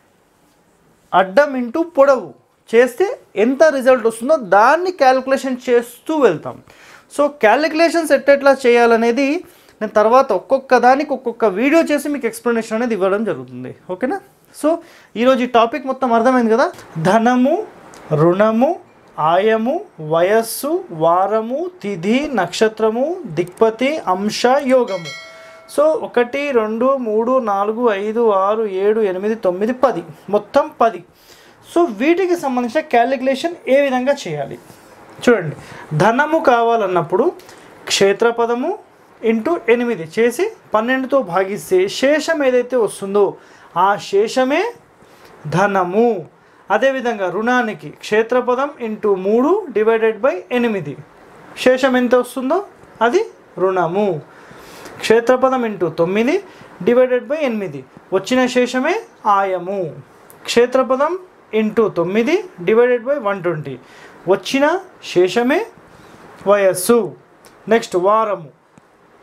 అడ్డం ఇంటూ పొడవు చేస్తే ఎంత రిజల్ట్ వస్తుందో దాన్ని క్యాలిక్యులేషన్ చేస్తూ వెళ్తాం సో క్యాలిక్యులేషన్స్ ఎట్టెట్లా చేయాలనేది నేను తర్వాత ఒక్కొక్క దానికి ఒక్కొక్క వీడియో చేసి మీకు ఎక్స్ప్లెనేషన్ అనేది ఇవ్వడం జరుగుతుంది ఓకేనా సో ఈరోజు ఈ టాపిక్ మొత్తం అర్థమైంది కదా ధనము రుణము ఆయము వయస్సు వారము తిథి నక్షత్రము దిక్పతి అంశ యోగము సో ఒకటి రెండు మూడు నాలుగు ఐదు ఆరు ఏడు ఎనిమిది తొమ్మిది పది మొత్తం పది సో వీటికి సంబంధించిన క్యాలిక్యులేషన్ ఏ విధంగా చేయాలి చూడండి ధనము కావాలన్నప్పుడు క్షేత్రపదము ఇంటూ ఎనిమిది చేసి పన్నెండుతో భాగిస్తే శేషం ఏదైతే వస్తుందో ఆ శేషమే ధనము అదేవిధంగా రుణానికి క్షేత్రపదం ఇంటూ మూడు డివైడెడ్ బై ఎనిమిది శేషం ఎంత వస్తుందో అది రుణము క్షేత్రపదం ఇంటూ తొమ్మిది డివైడెడ్ బై ఎనిమిది వచ్చిన శేషమే ఆయము క్షేత్రపదం ఇంటూ తొమ్మిది డివైడెడ్ బై వన్ ట్వంటీ వచ్చిన శేషమే వయస్సు నెక్స్ట్ వారము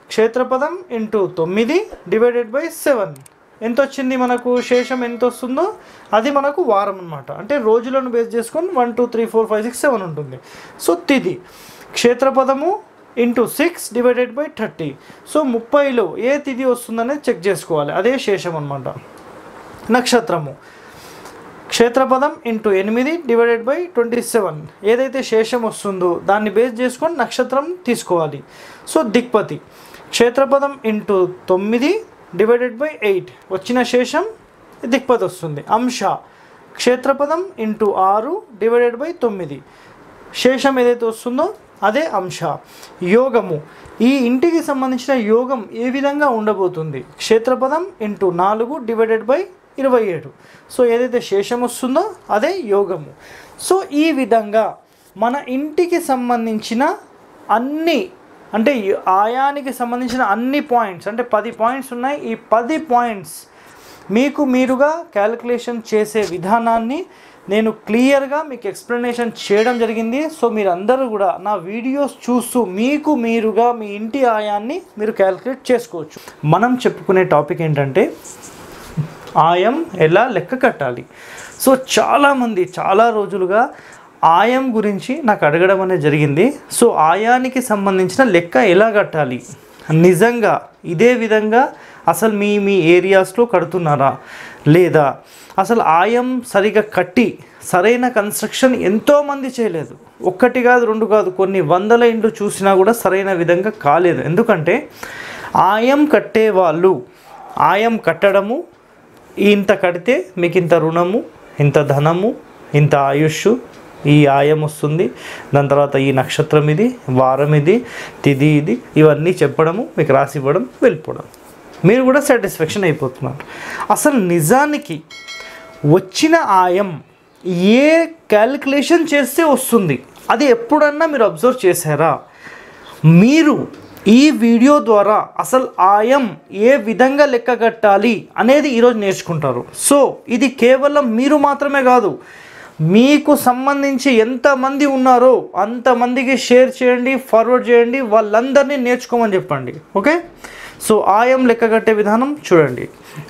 క్షేత్రపదం ఇంటూ తొమ్మిది డివైడెడ్ బై సెవెన్ ఎంత వచ్చింది మనకు శేషం ఎంత వస్తుందో అది మనకు వారం అనమాట అంటే రోజులను బేస్ చేసుకొని one two three four five six seven ఉంటుంది సో తిది క్షేత్రపదము into six divided by thirty so ముప్పైలో ఏ తిథి వస్తుందనేది చెక్ చేసుకోవాలి అదే శేషం అనమాట నక్షత్రము క్షేత్రపదం ఇంటూ ఎనిమిది డివైడెడ్ బై ట్వంటీ సెవెన్ ఏదైతే శేషం వస్తుందో దాన్ని బేస్ చేసుకొని నక్షత్రం తీసుకోవాలి సో దిక్పతి క్షేత్రపదం ఇంటూ తొమ్మిది డివైడెడ్ బై ఎయిట్ వచ్చిన శేషం దిక్పతి వస్తుంది అంశ క్షేత్రపదం ఇంటూ ఆరు డివైడెడ్ బై తొమ్మిది శేషం ఏదైతే వస్తుందో అదే అంశ యోగము ఈ ఇంటికి సంబంధించిన యోగం ఏ విధంగా ఉండబోతుంది క్షేత్రపదం ఇంటూ నాలుగు డివైడెడ్ బై ఇరవై ఏడు సో ఏదైతే శేషం వస్తుందో అదే యోగము సో ఈ విధంగా మన ఇంటికి సంబంధించిన అన్ని అంటే ఈ ఆయానికి సంబంధించిన అన్ని పాయింట్స్ అంటే పది పాయింట్స్ ఉన్నాయి ఈ పది పాయింట్స్ మీకు మీరుగా క్యాలిక్యులేషన్ చేసే విధానాన్ని నేను క్లియర్గా మీకు ఎక్స్ప్లెనేషన్ చేయడం జరిగింది సో మీరందరూ కూడా నా వీడియోస్ చూస్తూ మీకు మీరుగా మీ ఇంటి ఆయాన్ని మీరు క్యాలిక్యులేట్ చేసుకోవచ్చు మనం చెప్పుకునే టాపిక్ ఏంటంటే ఆయం ఎలా లెక్క కట్టాలి సో చాలామంది చాలా రోజులుగా ఆయం గురించి నాకు అడగడం అనేది జరిగింది సో ఆయానికి సంబంధించిన లెక్క ఎలా కట్టాలి నిజంగా ఇదే విధంగా అసలు మీ మీ ఏరియాస్లో కడుతున్నారా లేదా అసలు ఆయం సరిగా కట్టి సరైన కన్స్ట్రక్షన్ ఎంతోమంది చేయలేదు ఒక్కటి కాదు రెండు కాదు కొన్ని వందల ఇండ్లు చూసినా కూడా సరైన విధంగా కాలేదు ఎందుకంటే ఆయం కట్టే వాళ్ళు ఆయం కట్టడము ఇంత కడితే మీకు ఇంత రుణము ఇంత ధనము ఇంత ఆయుష్ ఈ ఆయం వస్తుంది దాని తర్వాత ఈ నక్షత్రం ఇది వారం ఇది తిది ఇది ఇవన్నీ చెప్పడము మీకు రాసి ఇవ్వడం వెళ్ళిపోవడం మీరు కూడా సాటిస్ఫాక్షన్ అయిపోతున్నారు అసలు నిజానికి వచ్చిన ఆయం ఏ క్యాలిక్యులేషన్ చేస్తే వస్తుంది అది ఎప్పుడన్నా మీరు అబ్జర్వ్ చేశారా మీరు ఈ వీడియో ద్వారా అసలు ఆయం ఏ విధంగా లెక్క కట్టాలి అనేది ఈరోజు నేర్చుకుంటారు సో ఇది కేవలం మీరు మాత్రమే కాదు మీకు సంబంధించి ఎంతమంది ఉన్నారో అంతమందికి షేర్ చేయండి ఫార్వర్డ్ చేయండి వాళ్ళందరినీ నేర్చుకోమని చెప్పండి ఓకే సో ఆయం లెక్క కట్టే విధానం చూడండి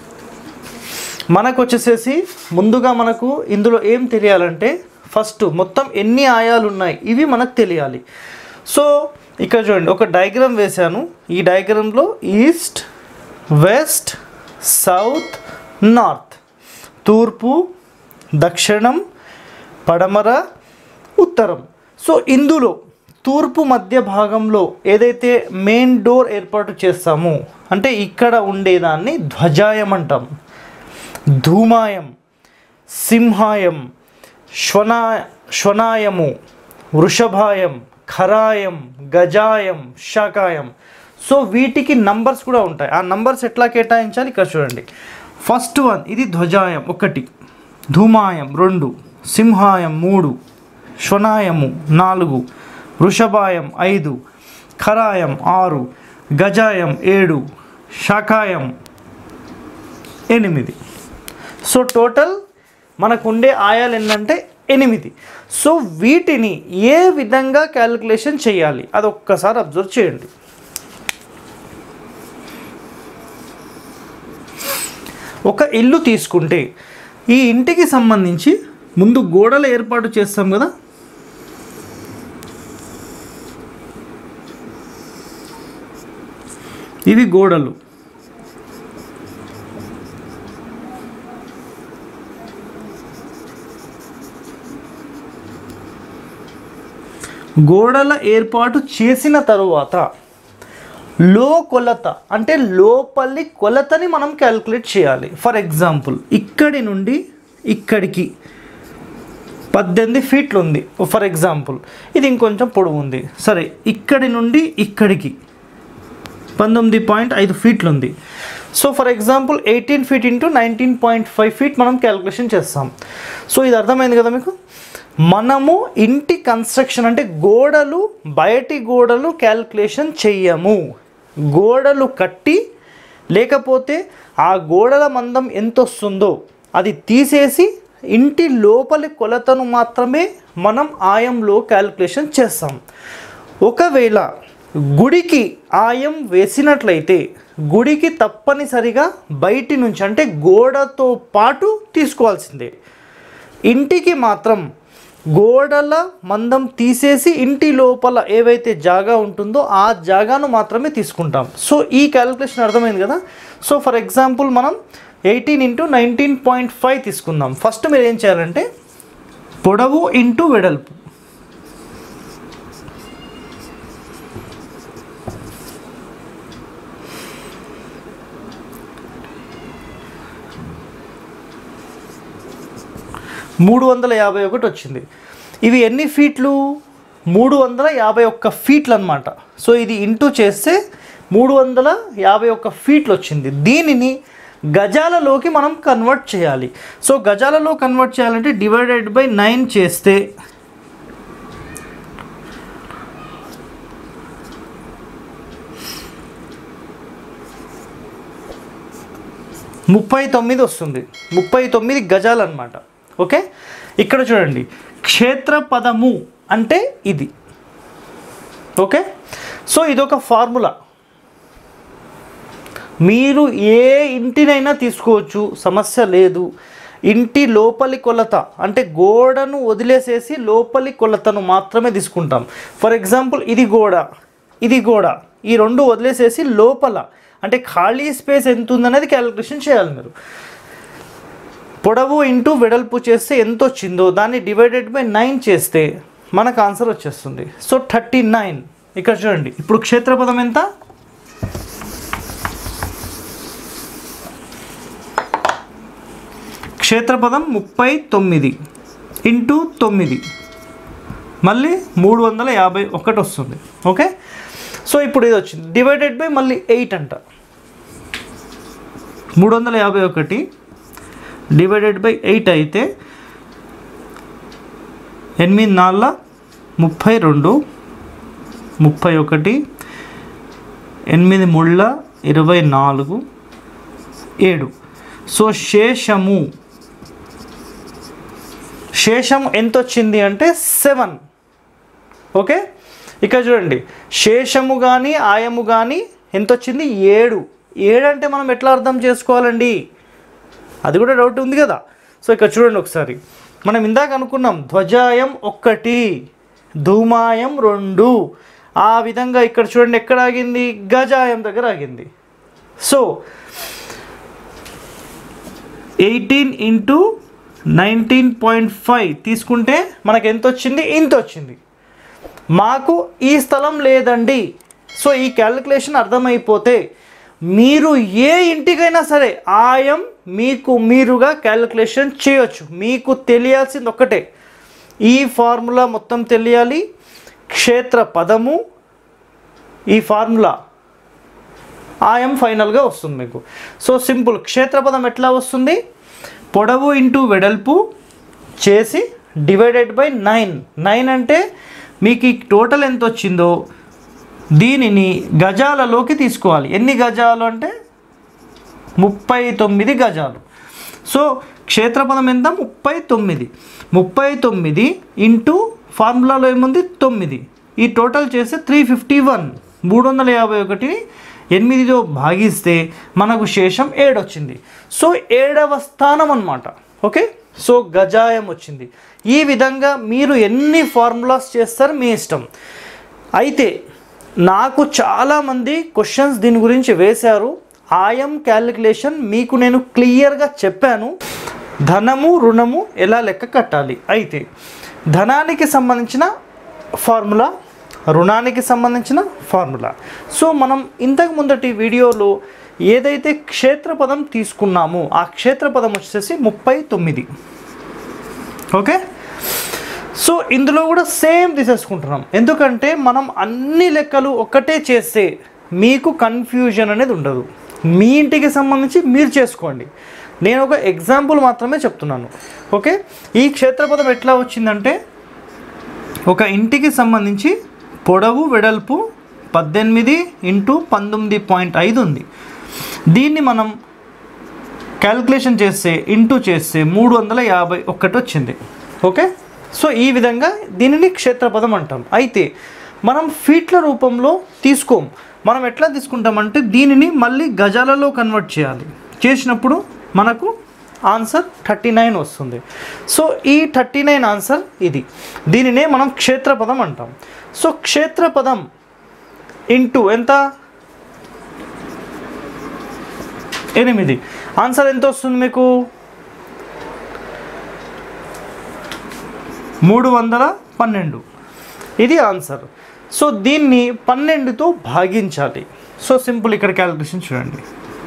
మనకు వచ్చేసేసి ముందుగా మనకు ఇందులో ఏం తెలియాలంటే ఫస్ట్ మొత్తం ఎన్ని ఆయాలు ఉన్నాయి ఇవి మనకు తెలియాలి సో ఇక్కడ చూడండి ఒక డయాగ్రామ్ వేశాను ఈ డయాగ్రామ్లో ఈస్ట్ వెస్ట్ సౌత్ నార్త్ తూర్పు దక్షిణం పడమర ఉత్తరం సో ఇందులో తూర్పు మధ్య భాగంలో ఏదైతే మెయిన్ డోర్ ఏర్పాటు చేస్తామో అంటే ఇక్కడ ఉండేదాన్ని ధ్వజాయం అంటాం ధూమాయం సింహాయం శ్వనా శ్వనాయము వృషభాయం ఖరాయం గజాయం శాకాయం సో వీటికి నంబర్స్ కూడా ఉంటాయి ఆ నంబర్స్ ఎట్లా కేటాయించాలి ఇక్కడ చూడండి ఫస్ట్ వన్ ఇది ధ్వజాయం ఒకటి ధూమాయం రెండు సింహాయం మూడు శ్వనాయము నాలుగు వృషభాయం ఐదు ఖరాయం ఆరు గజాయం ఏడు శాకాయం ఎనిమిది సో టోటల్ మనకు ఉండే ఆయాలు ఏంటంటే ఎనిమిది సో వీటిని ఏ విధంగా క్యాలిక్యులేషన్ చేయాలి అది ఒక్కసారి అబ్జర్వ్ చేయండి ఒక ఇల్లు తీసుకుంటే ఈ ఇంటికి సంబంధించి ముందు గోడలు ఏర్పాటు చేస్తాం కదా ఇవి గోడలు గోడల ఏర్పాటు చేసిన తరువాత లో కొలత అంటే లోపలి కొలతని మనం క్యాలిక్యులేట్ చేయాలి ఫర్ ఎగ్జాంపుల్ ఇక్కడి నుండి ఇక్కడికి పద్దెనిమిది ఫీట్లు ఉంది ఫర్ ఎగ్జాంపుల్ ఇది ఇంకొంచెం పొడవు ఉంది సరే ఇక్కడి నుండి ఇక్కడికి పంతొమ్మిది పాయింట్ ఐదు ఫీట్లు ఉంది so for example eighteen feet into nineteen point five feet మనం క్యాలిక్యులేషన్ చేస్తాం సో ఇది అర్థమైంది కదా మీకు మనము ఇంటి కన్స్ట్రక్షన్ అంటే గోడలు బయటి గోడలు క్యాలిక్యులేషన్ చెయ్యము గోడలు కట్టి లేకపోతే ఆ గోడల మందం ఎంత వస్తుందో అది తీసేసి ఇంటి లోపలి కొలతను మాత్రమే మనం ఆయంలో క్యాలిక్యులేషన్ చేస్తాం ఒకవేళ గుడికి ఆయం వేసినట్లయితే గుడికి తప్పనిసరిగా బయటి నుంచి అంటే గోడతో పాటు తీసుకోవాల్సిందే ఇంటికి మాత్రం గోడల మందం తీసేసి ఇంటి లోపల ఏవైతే జాగా ఉంటుందో ఆ జాగాను మాత్రమే తీసుకుంటాం సో ఈ క్యాలిక్యులేషన్ అర్థమైంది కదా సో ఫర్ ఎగ్జాంపుల్ మనం eighteen into nineteen point five తీసుకుందాం ఫస్ట్ మీరు ఏం చేయాలంటే పొడవు ఇంటూ వెడల్పు మూడు వందల యాభై ఒకటి వచ్చింది ఇవి ఎన్ని ఫీట్లు మూడు వందల యాభై ఒక్క ఫీట్లు అనమాట సో ఇది ఇంటూ చేస్తే మూడు వందల యాభై ఒక్క ఫీట్లు వచ్చింది దీనిని గజాలలోకి మనం కన్వర్ట్ చేయాలి సో గజాలలో కన్వర్ట్ చేయాలంటే డివైడెడ్ బై నైన్ చేస్తే ముప్పై తొమ్మిది వస్తుంది ముప్పై తొమ్మిది గజాలు అనమాట ఓకే ఇక్కడ చూడండి క్షేత్రపదము అంటే ఇది ఓకే సో ఇదొక ఫార్ములా మీరు ఏ ఇంటినైనా తీసుకోవచ్చు సమస్య లేదు ఇంటి లోపలి కొలత అంటే గోడను వదిలేసేసి లోపలి కొలతను మాత్రమే తీసుకుంటాం ఫర్ ఎగ్జాంపుల్ ఇది గోడ ఇది గోడ ఈ రెండు వదిలేసేసి లోపల అంటే ఖాళీ స్పేస్ ఎంత ఉందనేది క్యాలిక్యులేషన్ చేయాలి మీరు పొడవు ఇంటూ వెడల్పు చేస్తే ఎంత వచ్చిందో దాన్ని డివైడెడ్ బై నైన్ చేస్తే మనకు ఆన్సర్ వచ్చేస్తుంది సో థర్టీ నైన్ ఇక్కడ చూడండి ఇప్పుడు క్షేత్రపదం ఎంత క్షేత్రపదం ముప్పై తొమ్మిది ఇంటూ తొమ్మిది మళ్ళీ మూడు వందల యాభై ఒకటి వస్తుంది ఓకే సో ఇప్పుడు ఇది వచ్చింది డివైడెడ్ బై మళ్ళీ ఎయిట్ అంట మూడు వందల యాభై ఒకటి డివైడెడ్ బై ఎయిట్ అయితే ఎనిమిది నాలుగు ముప్పై రెండు ముప్పై ఒకటి ఎనిమిది ముళ్ళ ఇరవై నాలుగు ఏడు సో శేషము శేషం ఎంత వచ్చింది అంటే సెవెన్ ఓకే ఇక్కడ చూడండి శేషము కానీ ఆయము కానీ ఎంత వచ్చింది ఏడు ఏడు అంటే మనం ఎట్లా అర్థం చేసుకోవాలండి అది కూడా డౌట్ ఉంది కదా సో ఇక్కడ చూడండి ఒకసారి మనం ఇందాక అనుకున్నాం ధ్వజాయం ఒక్కటి ధూమాయం రెండు ఆ విధంగా ఇక్కడ చూడండి ఎక్కడ ఆగింది గజాయం దగ్గర ఆగింది so eighteen into nineteen point five తీసుకుంటే మనకు ఎంత వచ్చింది ఇంత వచ్చింది మాకు ఈ స్థలం లేదండి సో ఈ క్యాలిక్యులేషన్ అర్థమైపోతే మీరు ఏ ఇంటికైనా సరే ఆయం మీకు మీరుగా క్యాలిక్యులేషన్ చేయొచ్చు మీకు తెలియాల్సింది ఒక్కటే ఈ ఫార్ములా మొత్తం తెలియాలి క్షేత్ర పదము ఈ ఫార్ములా ఆయం ఫైనల్గా వస్తుంది మీకు సో సింపుల్ క్షేత్రపదం ఎట్లా వస్తుంది పొడవు ఇంటూ వెడల్పు చేసి డివైడెడ్ బై నైన్ నైన్ అంటే మీకు ఈ టోటల్ ఎంత వచ్చిందో దీనిని గజాలలోకి తీసుకోవాలి ఎన్ని గజాలు అంటే ముప్పై తొమ్మిది గజాలు సో క్షేత్రపదం ఎంత ముప్పై తొమ్మిది ముప్పై తొమ్మిది ఇంటూ ఫార్ములాలో ఏముంది తొమ్మిది ఈ టోటల్ చేస్తే త్రీ ఫిఫ్టీ వన్ మూడు వందల యాభై ఒకటి ఎనిమిదితో భాగిస్తే మనకు శేషం ఏడు వచ్చింది సో ఏడవ స్థానం అన్నమాట ఓకే సో గజాయం వచ్చింది ఈ విధంగా మీరు ఎన్ని ఫార్ములాస్ చేస్తారు మీ ఇష్టం అయితే నాకు చాలామంది క్వశ్చన్స్ దీని గురించి వేశారు ఆయం క్యాలిక్యులేషన్ మీకు నేను క్లియర్గా చెప్పాను ధనము రుణము ఎలా లెక్క కట్టాలి అయితే ధనానికి సంబంధించిన ఫార్ములా రుణానికి సంబంధించిన ఫార్ములా సో మనం ఇంతకు ముందటి వీడియోలో ఏదైతే క్షేత్రపదం తీసుకున్నామో ఆ క్షేత్రపదం వచ్చేసి ముప్పై తొమ్మిది ఓకే సో ఇందులో కూడా సేమ్ తీసేసుకుంటున్నాం ఎందుకంటే మనం అన్ని లెక్కలు ఒక్కటే చేస్తే మీకు కన్ఫ్యూజన్ అనేది ఉండదు మీ ఇంటికి సంబంధించి మీరు చేసుకోండి నేను ఒక ఎగ్జాంపుల్ మాత్రమే చెప్తున్నాను ఓకే ఈ క్షేత్రపదం ఎట్లా వచ్చిందంటే ఒక ఇంటికి సంబంధించి పొడవు వెడల్పు పద్దెనిమిది ఇంటూ పంతొమ్మిది పాయింట్ ఐదు ఉంది దీన్ని మనం క్యాల్కులేషన్ చేస్తే ఇంటూ చేస్తే మూడు వందల యాభై ఒక్కటి వచ్చింది ఓకే సో ఈ విధంగా దీనిని క్షేత్రపదం అంటాం అయితే మనం ఫీట్ల రూపంలో తీసుకోం మనం ఎట్లా తీసుకుంటామంటే దీనిని మళ్ళీ గజాలలో కన్వర్ట్ చేయాలి చేసినప్పుడు మనకు ఆన్సర్ థర్టీ నైన్ వస్తుంది సో ఈ థర్టీ నైన్ ఆన్సర్ ఇది దీనినే మనం క్షేత్రపదం అంటాం సో క్షేత్రపదం ఇంటూ ఎంత ఎనిమిది ఆన్సర్ ఎంత వస్తుంది మీకు మూడు వందల పన్నెండు ఇది ఆన్సర్ సో దీన్ని పన్నెండుతో భాగించాలి సో సింపుల్ ఇక్కడ క్యాలిక్యులేషన్ చూడండి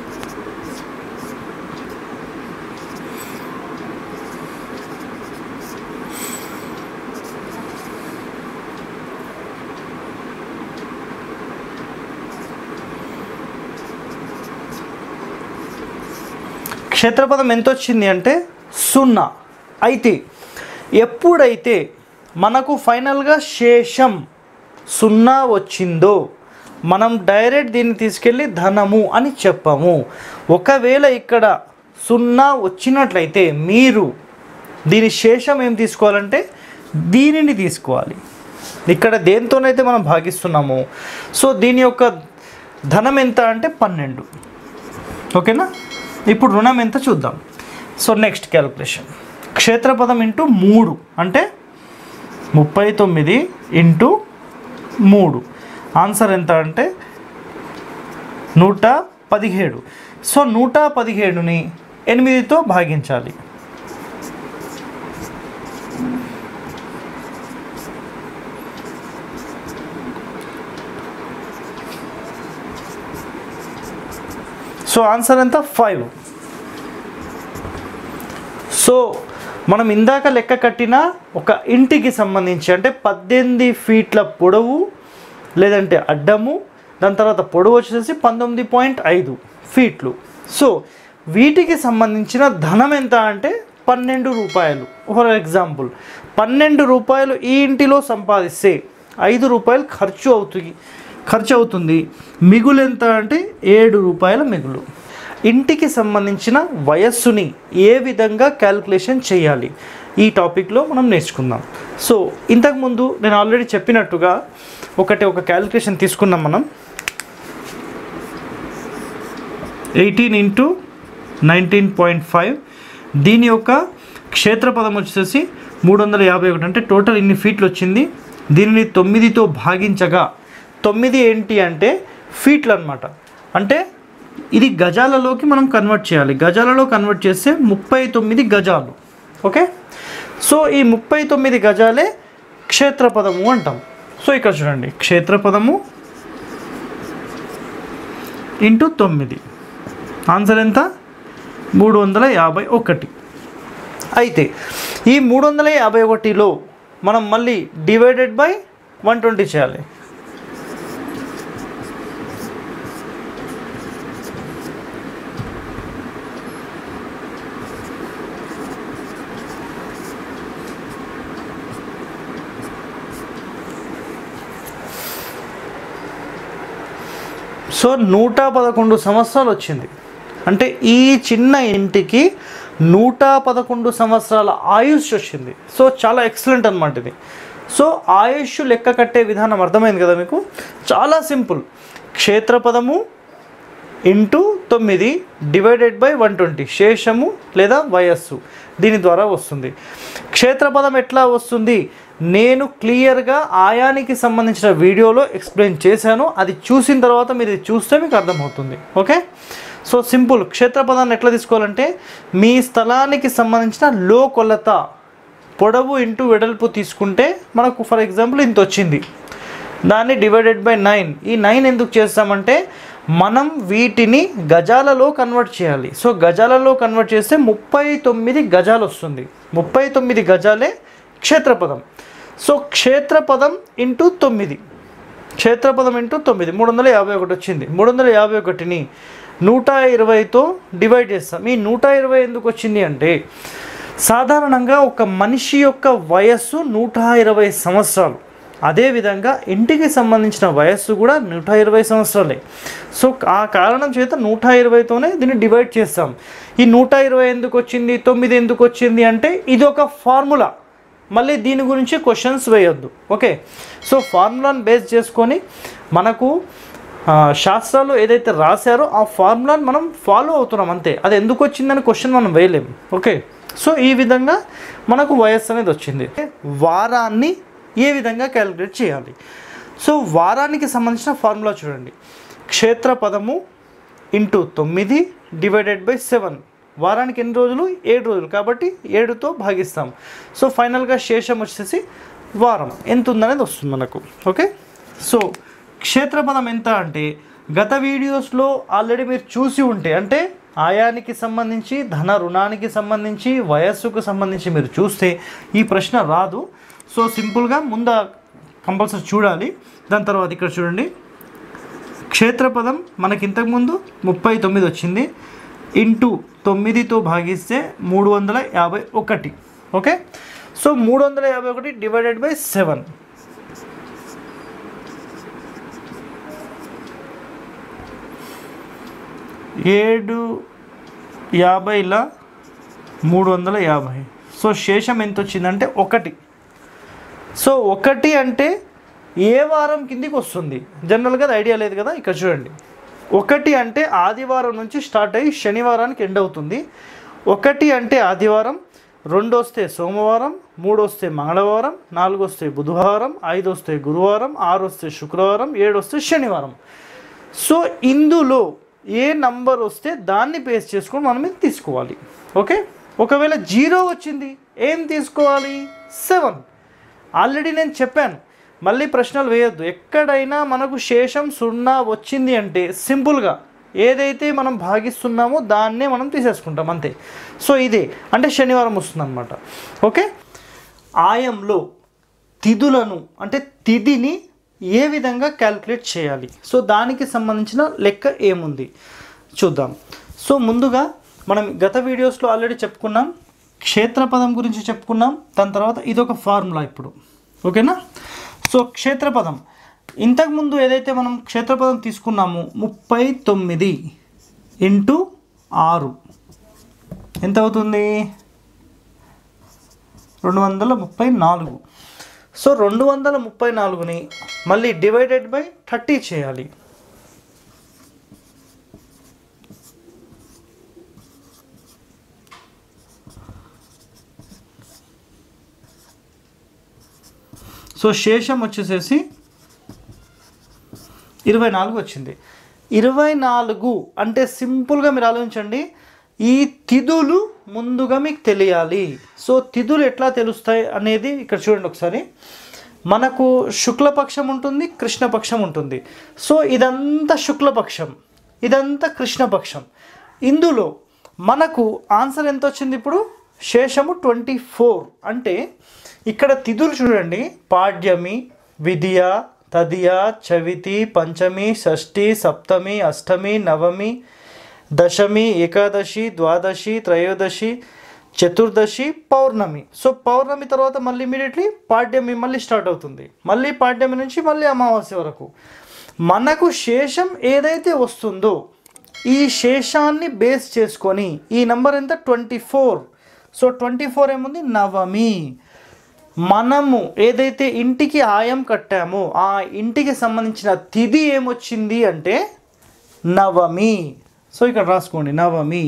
క్షేత్రపదం ఎంత వచ్చింది అంటే సున్నా అయితే ఎప్పుడైతే మనకు ఫైనల్గా శేషం సున్నా వచ్చిందో మనం డైరెక్ట్ దీన్ని తీసుకెళ్ళి ధనము అని చెప్పము ఒకవేళ ఇక్కడ సున్నా వచ్చినట్లయితే మీరు దీని శేషం ఏం తీసుకోవాలంటే దీనిని తీసుకోవాలి ఇక్కడ దేంతోనైతే మనం భాగిస్తున్నామో సో దీని యొక్క ధనం ఎంత అంటే పన్నెండు ఓకేనా ఇప్పుడు రుణం ఎంత చూద్దాం సో నెక్స్ట్ క్యాలిక్యులేషన్ క్షేత్రపదం ఇంటూ మూడు అంటే ముప్పై తొమ్మిది ఇంటూ మూడు ఆన్సర్ ఎంత అంటే నూట పదిహేడు సో నూట పదిహేడుని ఎనిమిదితో భాగించాలి సో ఆన్సర్ ఎంత ఫైవ్ సో మనం ఇందాక లెక్క కట్టిన ఒక ఇంటికి సంబంధించి అంటే పద్దెనిమిది ఫీట్ల పొడవు లేదంటే అడ్డము దాని తర్వాత పొడవు వచ్చేసి పంతొమ్మిది పాయింట్ ఐదు ఫీట్లు సో వీటికి సంబంధించిన ధనం ఎంత అంటే పన్నెండు రూపాయలు ఫర్ ఎగ్జాంపుల్ పన్నెండు రూపాయలు ఈ ఇంటిలో సంపాదిస్తే ఐదు రూపాయలు ఖర్చు అవుతుంది ఖర్చు అవుతుంది మిగులు ఎంత అంటే ఏడు రూపాయల మిగులు ఇంటికి సంబంధించిన వయస్సుని ఏ విధంగా క్యాల్కులేషన్ చేయాలి ఈ టాపిక్లో మనం నేర్చుకుందాం సో ఇంతకుముందు నేను ఆల్రెడీ చెప్పినట్టుగా ఒకటి ఒక క్యాల్కులేషన్ తీసుకున్నాం మనం eighteen into nineteen point five దీని యొక్క క్షేత్రపదం వచ్చేసి మూడు వందల యాభై ఒకటి అంటే టోటల్ ఇన్ని ఫీట్లు వచ్చింది దీనిని తొమ్మిదితో భాగించగా తొమ్మిది ఏంటి అంటే ఫీట్లు అనమాట అంటే ఇది గజాలలోకి మనం కన్వర్ట్ చేయాలి గజాలలో కన్వర్ట్ చేస్తే ముప్పై తొమ్మిది గజాలు ఓకే సో ఈ ముప్పై తొమ్మిది గజాలే క్షేత్రపదము అంటాం సో ఇక్కడ చూడండి క్షేత్రపదము ఇంటూ తొమ్మిది ఆన్సర్ ఎంత మూడు వందల యాభై ఒకటి అయితే ఈ మూడు వందల యాభై ఒకటిలో మనం మళ్ళీ డివైడెడ్ బై వన్ ట్వంటీ చేయాలి సో నూట పదకొండు సంవత్సరాలు వచ్చింది అంటే ఈ చిన్న ఇంటికి నూట పదకొండు సంవత్సరాల ఆయుష్ వచ్చింది సో చాలా ఎక్సలెంట్ అనమాట ఇది సో ఆయుష్ లెక్క కట్టే విధానం అర్థమైంది కదా మీకు చాలా సింపుల్ క్షేత్రపదము ఇంటూ తొమ్మిది డివైడెడ్ బై వన్ ట్వంటీ శేషము లేదా వయస్సు దీని ద్వారా వస్తుంది క్షేత్రపదం ఎట్లా వస్తుంది నేను క్లియర్గా ఆయానికి సంబంధించిన వీడియోలో ఎక్స్ప్లెయిన్ చేశాను అది చూసిన తర్వాత మీరు ఇది చూస్తే మీకు అర్థమవుతుంది ఓకే సో సింపుల్ క్షేత్రపదాన్ని ఎట్లా తీసుకోవాలంటే మీ స్థలానికి సంబంధించిన లో కొలత పొడవు ఇంటూ వెడల్పు తీసుకుంటే మనకు ఫర్ ఎగ్జాంపుల్ ఇంత వచ్చింది దాన్ని డివైడెడ్ బై నైన్ ఈ నైన్ ఎందుకు చేస్తామంటే మనం వీటిని గజాలలో కన్వర్ట్ చేయాలి సో గజాలలో కన్వర్ట్ చేస్తే ముప్పై తొమ్మిది గజాలు వస్తుంది ముప్పై తొమ్మిది గజాలే క్షేత్రపదం సో క్షేత్రపదం ఇంటూ తొమ్మిది క్షేత్రపదం ఇంటూ తొమ్మిది మూడు వందల యాభై ఒకటి వచ్చింది మూడు వందల యాభై ఒకటిని నూట ఇరవైతో డివైడ్ చేస్తాం ఈ నూట ఇరవై ఎందుకు వచ్చింది అంటే సాధారణంగా ఒక మనిషి యొక్క వయస్సు నూట ఇరవై సంవత్సరాలు అదేవిధంగా ఇంటికి సంబంధించిన వయస్సు కూడా నూట ఇరవై సంవత్సరాలే సో ఆ కారణం చేత నూట ఇరవైతోనే దీన్ని డివైడ్ చేస్తాం ఈ నూట ఇరవై ఎందుకు వచ్చింది తొమ్మిది ఎందుకు వచ్చింది అంటే ఇది ఒక ఫార్ములా మళ్ళీ దీని గురించి క్వశ్చన్స్ వేయొద్దు ఓకే సో ఫార్ములాని బేస్ చేసుకొని మనకు ఆ, శాస్త్రాలు ఏదైతే రాశారో ఆ ఫార్ములాని మనం ఫాలో అవుతున్నాం అంతే అది ఎందుకు వచ్చిందని క్వశ్చన్ మనం వేయలేము ఓకే సో ఈ విధంగా మనకు వయస్సు అనేది వచ్చింది వారాన్ని ఏ విధంగా క్యాలిక్యులేట్ చేయాలి సో వారానికి సంబంధించిన ఫార్ములా చూడండి క్షేత్రపదము ఇంటూ తొమ్మిది డివైడెడ్ బై సెవెన్ వారానికి ఎన్ని రోజులు ఏడు రోజులు కాబట్టి ఏడుతో భాగిస్తాం సో ఫైనల్గా శేషం వచ్చేసి వారం ఎంత ఉందనేది వస్తుంది మనకు ఓకే సో క్షేత్రపదం ఎంత అంటే గత వీడియోస్లో ఆల్రెడీ మీరు చూసి ఉంటే అంటే ఆయానికి సంబంధించి ధన రుణానికి సంబంధించి వయస్సుకు సంబంధించి మీరు చూస్తే ఈ ప్రశ్న రాదు సో సింపుల్గా ముందు కంపల్సరీ చూడాలి దాని తర్వాత ఇక్కడ చూడండి క్షేత్రపదం మనకి ఇంతకుముందు ముప్పై తొమ్మిది వచ్చింది ఇంటూ తొమ్మిదితో భాగిస్తే మూడు వందల యాభై ఒకటి ఓకే సో మూడు వందల యాభై ఒకటి డివైడెడ్ బై సెవెన్ ఏడు యాభైల మూడు వందల యాభై సో శేషం ఎంత వచ్చిందంటే ఒకటి సో ఒకటి అంటే ఏ వారం కిందికి వస్తుంది జనరల్గా అది ఐడియా లేదు కదా ఇక్కడ చూడండి ఒకటి అంటే ఆదివారం నుంచి స్టార్ట్ అయ్యి శనివారానికి ఎండ్ అవుతుంది ఒకటి అంటే ఆదివారం రెండు వస్తే సోమవారం మూడు వస్తే మంగళవారం నాలుగు వస్తే బుధవారం ఐదు వస్తే గురువారం ఆరు వస్తే శుక్రవారం ఏడు వస్తే శనివారం సో ఇందులో ఏ నంబర్ వస్తే దాన్ని బేస్ చేసుకొని మనం ఇది తీసుకోవాలి ఓకే ఒకవేళ జీరో వచ్చింది ఏం తీసుకోవాలి సెవెన్ ఆల్రెడీ నేను చెప్పాను మళ్ళీ ప్రశ్నలు వేయొద్దు ఎక్కడైనా మనకు శేషం సున్నా వచ్చింది అంటే సింపుల్గా ఏదైతే మనం భాగిస్తున్నామో దాన్నే మనం తీసేసుకుంటాం అంతే సో ఇదే అంటే శనివారం వస్తుందన్నమాట ఓకే ఆయంలో తిథులను అంటే తిథిని ఏ విధంగా క్యాల్కులేట్ చేయాలి సో దానికి సంబంధించిన లెక్క ఏముంది చూద్దాం సో ముందుగా మనం గత వీడియోస్లో ఆల్రెడీ చెప్పుకున్నాం క్షేత్రపదం గురించి చెప్పుకున్నాం దాని తర్వాత ఇదొక ఫార్ములా ఇప్పుడు ఓకేనా సో క్షేత్రపదం ఇంతకుముందు ఏదైతే మనం క్షేత్రపదం తీసుకున్నామో ముప్పై తొమ్మిది ఇంటూ ఆరు ఎంత అవుతుంది రెండు వందల ముప్పై నాలుగు సో రెండు వందల ముప్పై నాలుగుని మళ్ళీ డివైడెడ్ బై థర్టీ చేయాలి సో శేషం వచ్చేసేసి ఇరవై నాలుగు వచ్చింది ఇరవై నాలుగు అంటే సింపుల్గా మీరు ఆలోచించండి ఈ తిథులు ముందుగా మీకు తెలియాలి సో తిథులు ఎట్లా తెలుస్తాయి అనేది ఇక్కడ చూడండి ఒకసారి మనకు శుక్లపక్షం ఉంటుంది కృష్ణపక్షం ఉంటుంది సో ఇదంతా శుక్లపక్షం ఇదంతా కృష్ణపక్షం ఇందులో మనకు ఆన్సర్ ఎంత వచ్చింది ఇప్పుడు శేషము ట్వంటీ ఫోర్ అంటే ఇక్కడ తిథులు చూడండి పాడ్యమి విధియ తదియ చవితి పంచమి షష్ఠి సప్తమి అష్టమి నవమి దశమి ఏకాదశి ద్వాదశి త్రయోదశి చతుర్దశి పౌర్ణమి సో పౌర్ణమి తర్వాత మళ్ళీ ఇమీడియట్లీ పాడ్యమి మళ్ళీ స్టార్ట్ అవుతుంది మళ్ళీ పాడ్యమి నుంచి మళ్ళీ అమావాస్య వరకు మనకు శేషం ఏదైతే వస్తుందో ఈ శేషాన్ని బేస్ చేసుకొని ఈ నంబర్ ఎంత twenty four so twenty four ఏముంది నవమి మనము ఏదైతే ఇంటికి ఆయం కట్టామో ఆ ఇంటికి సంబంధించిన తిథి ఏమొచ్చింది అంటే నవమి సో ఇక్కడ రాసుకోండి నవమి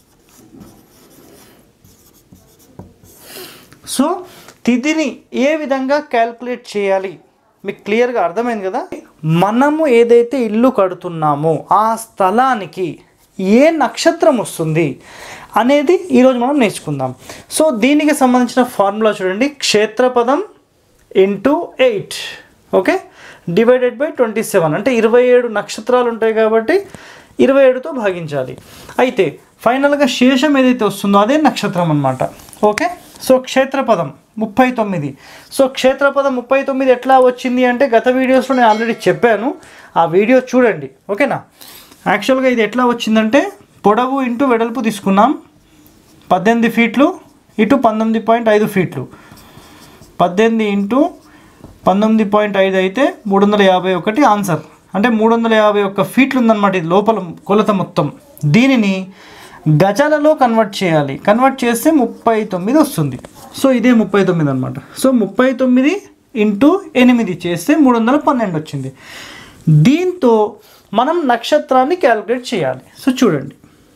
సో తిథిని ఏ విధంగా క్యాల్కులేట్ చేయాలి మీకు క్లియర్గా అర్థమైంది కదా మనము ఏదైతే ఇల్లు కడుతున్నామో ఆ స్థలానికి ఏ నక్షత్రం వస్తుంది అనేది ఈరోజు మనం నేర్చుకుందాం సో దీనికి సంబంధించిన ఫార్ములా చూడండి క్షేత్రపదం into eight okay divided by twenty seven అంటే ఇరవై ఏడు నక్షత్రాలు ఉంటాయి కాబట్టి ఇరవై ఏడుతో భాగించాలి అయితే ఫైనల్గా శేషం ఏదైతే వస్తుందో అదే నక్షత్రం అన్నమాట ఓకే సో క్షేత్రపదం ముప్పై తొమ్మిది సో క్షేత్రపదం ముప్పై తొమ్మిది ఎట్లా వచ్చింది అంటే గత వీడియోస్లో నేను ఆల్రెడీ చెప్పాను ఆ వీడియో చూడండి ఓకేనా యాక్చువల్గా ఇది ఎట్లా వచ్చిందంటే పొడవు ఇంటూ వెడల్పు తీసుకున్నాం పద్దెనిమిది ఫీట్లు ఇటు పంతొమ్మిది పాయింట్ ఐదు ఫీట్లు పద్దెనిమిది ఇంటూ పంతొమ్మిది పాయింట్ ఐదు అయితే మూడు వందల యాభై ఒకటి ఆన్సర్ అంటే మూడు వందల యాభై ఒక్క ఫీట్లు ఉందన్నమాట ఇది లోపల కొలత మొత్తం దీనిని గజాలలో కన్వర్ట్ చేయాలి కన్వర్ట్ చేస్తే ముప్పై తొమ్మిది వస్తుంది సో ఇదే ముప్పై తొమ్మిది అనమాట సో ముప్పై తొమ్మిది ఇంటూ ఎనిమిది చేస్తే మూడు వందల పన్నెండు వచ్చింది దీంతో మనం నక్షత్రాన్ని క్యాలిక్యులేట్ చేయాలి సో చూడండి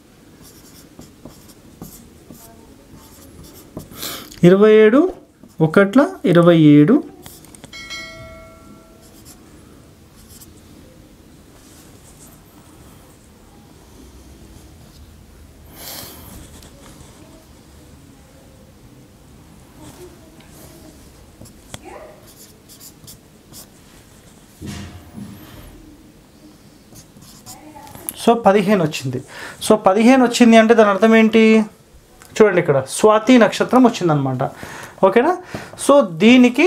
ఇరవై ఏడు ఒకట్ల ఇరవై ఏడు సో పదిహేను వచ్చింది సో పదిహేను వచ్చింది అంటే దాని అర్థం ఏంటి చూడండి ఇక్కడ స్వాతి నక్షత్రం వచ్చిందనమాట ఓకేనా సో దీనికి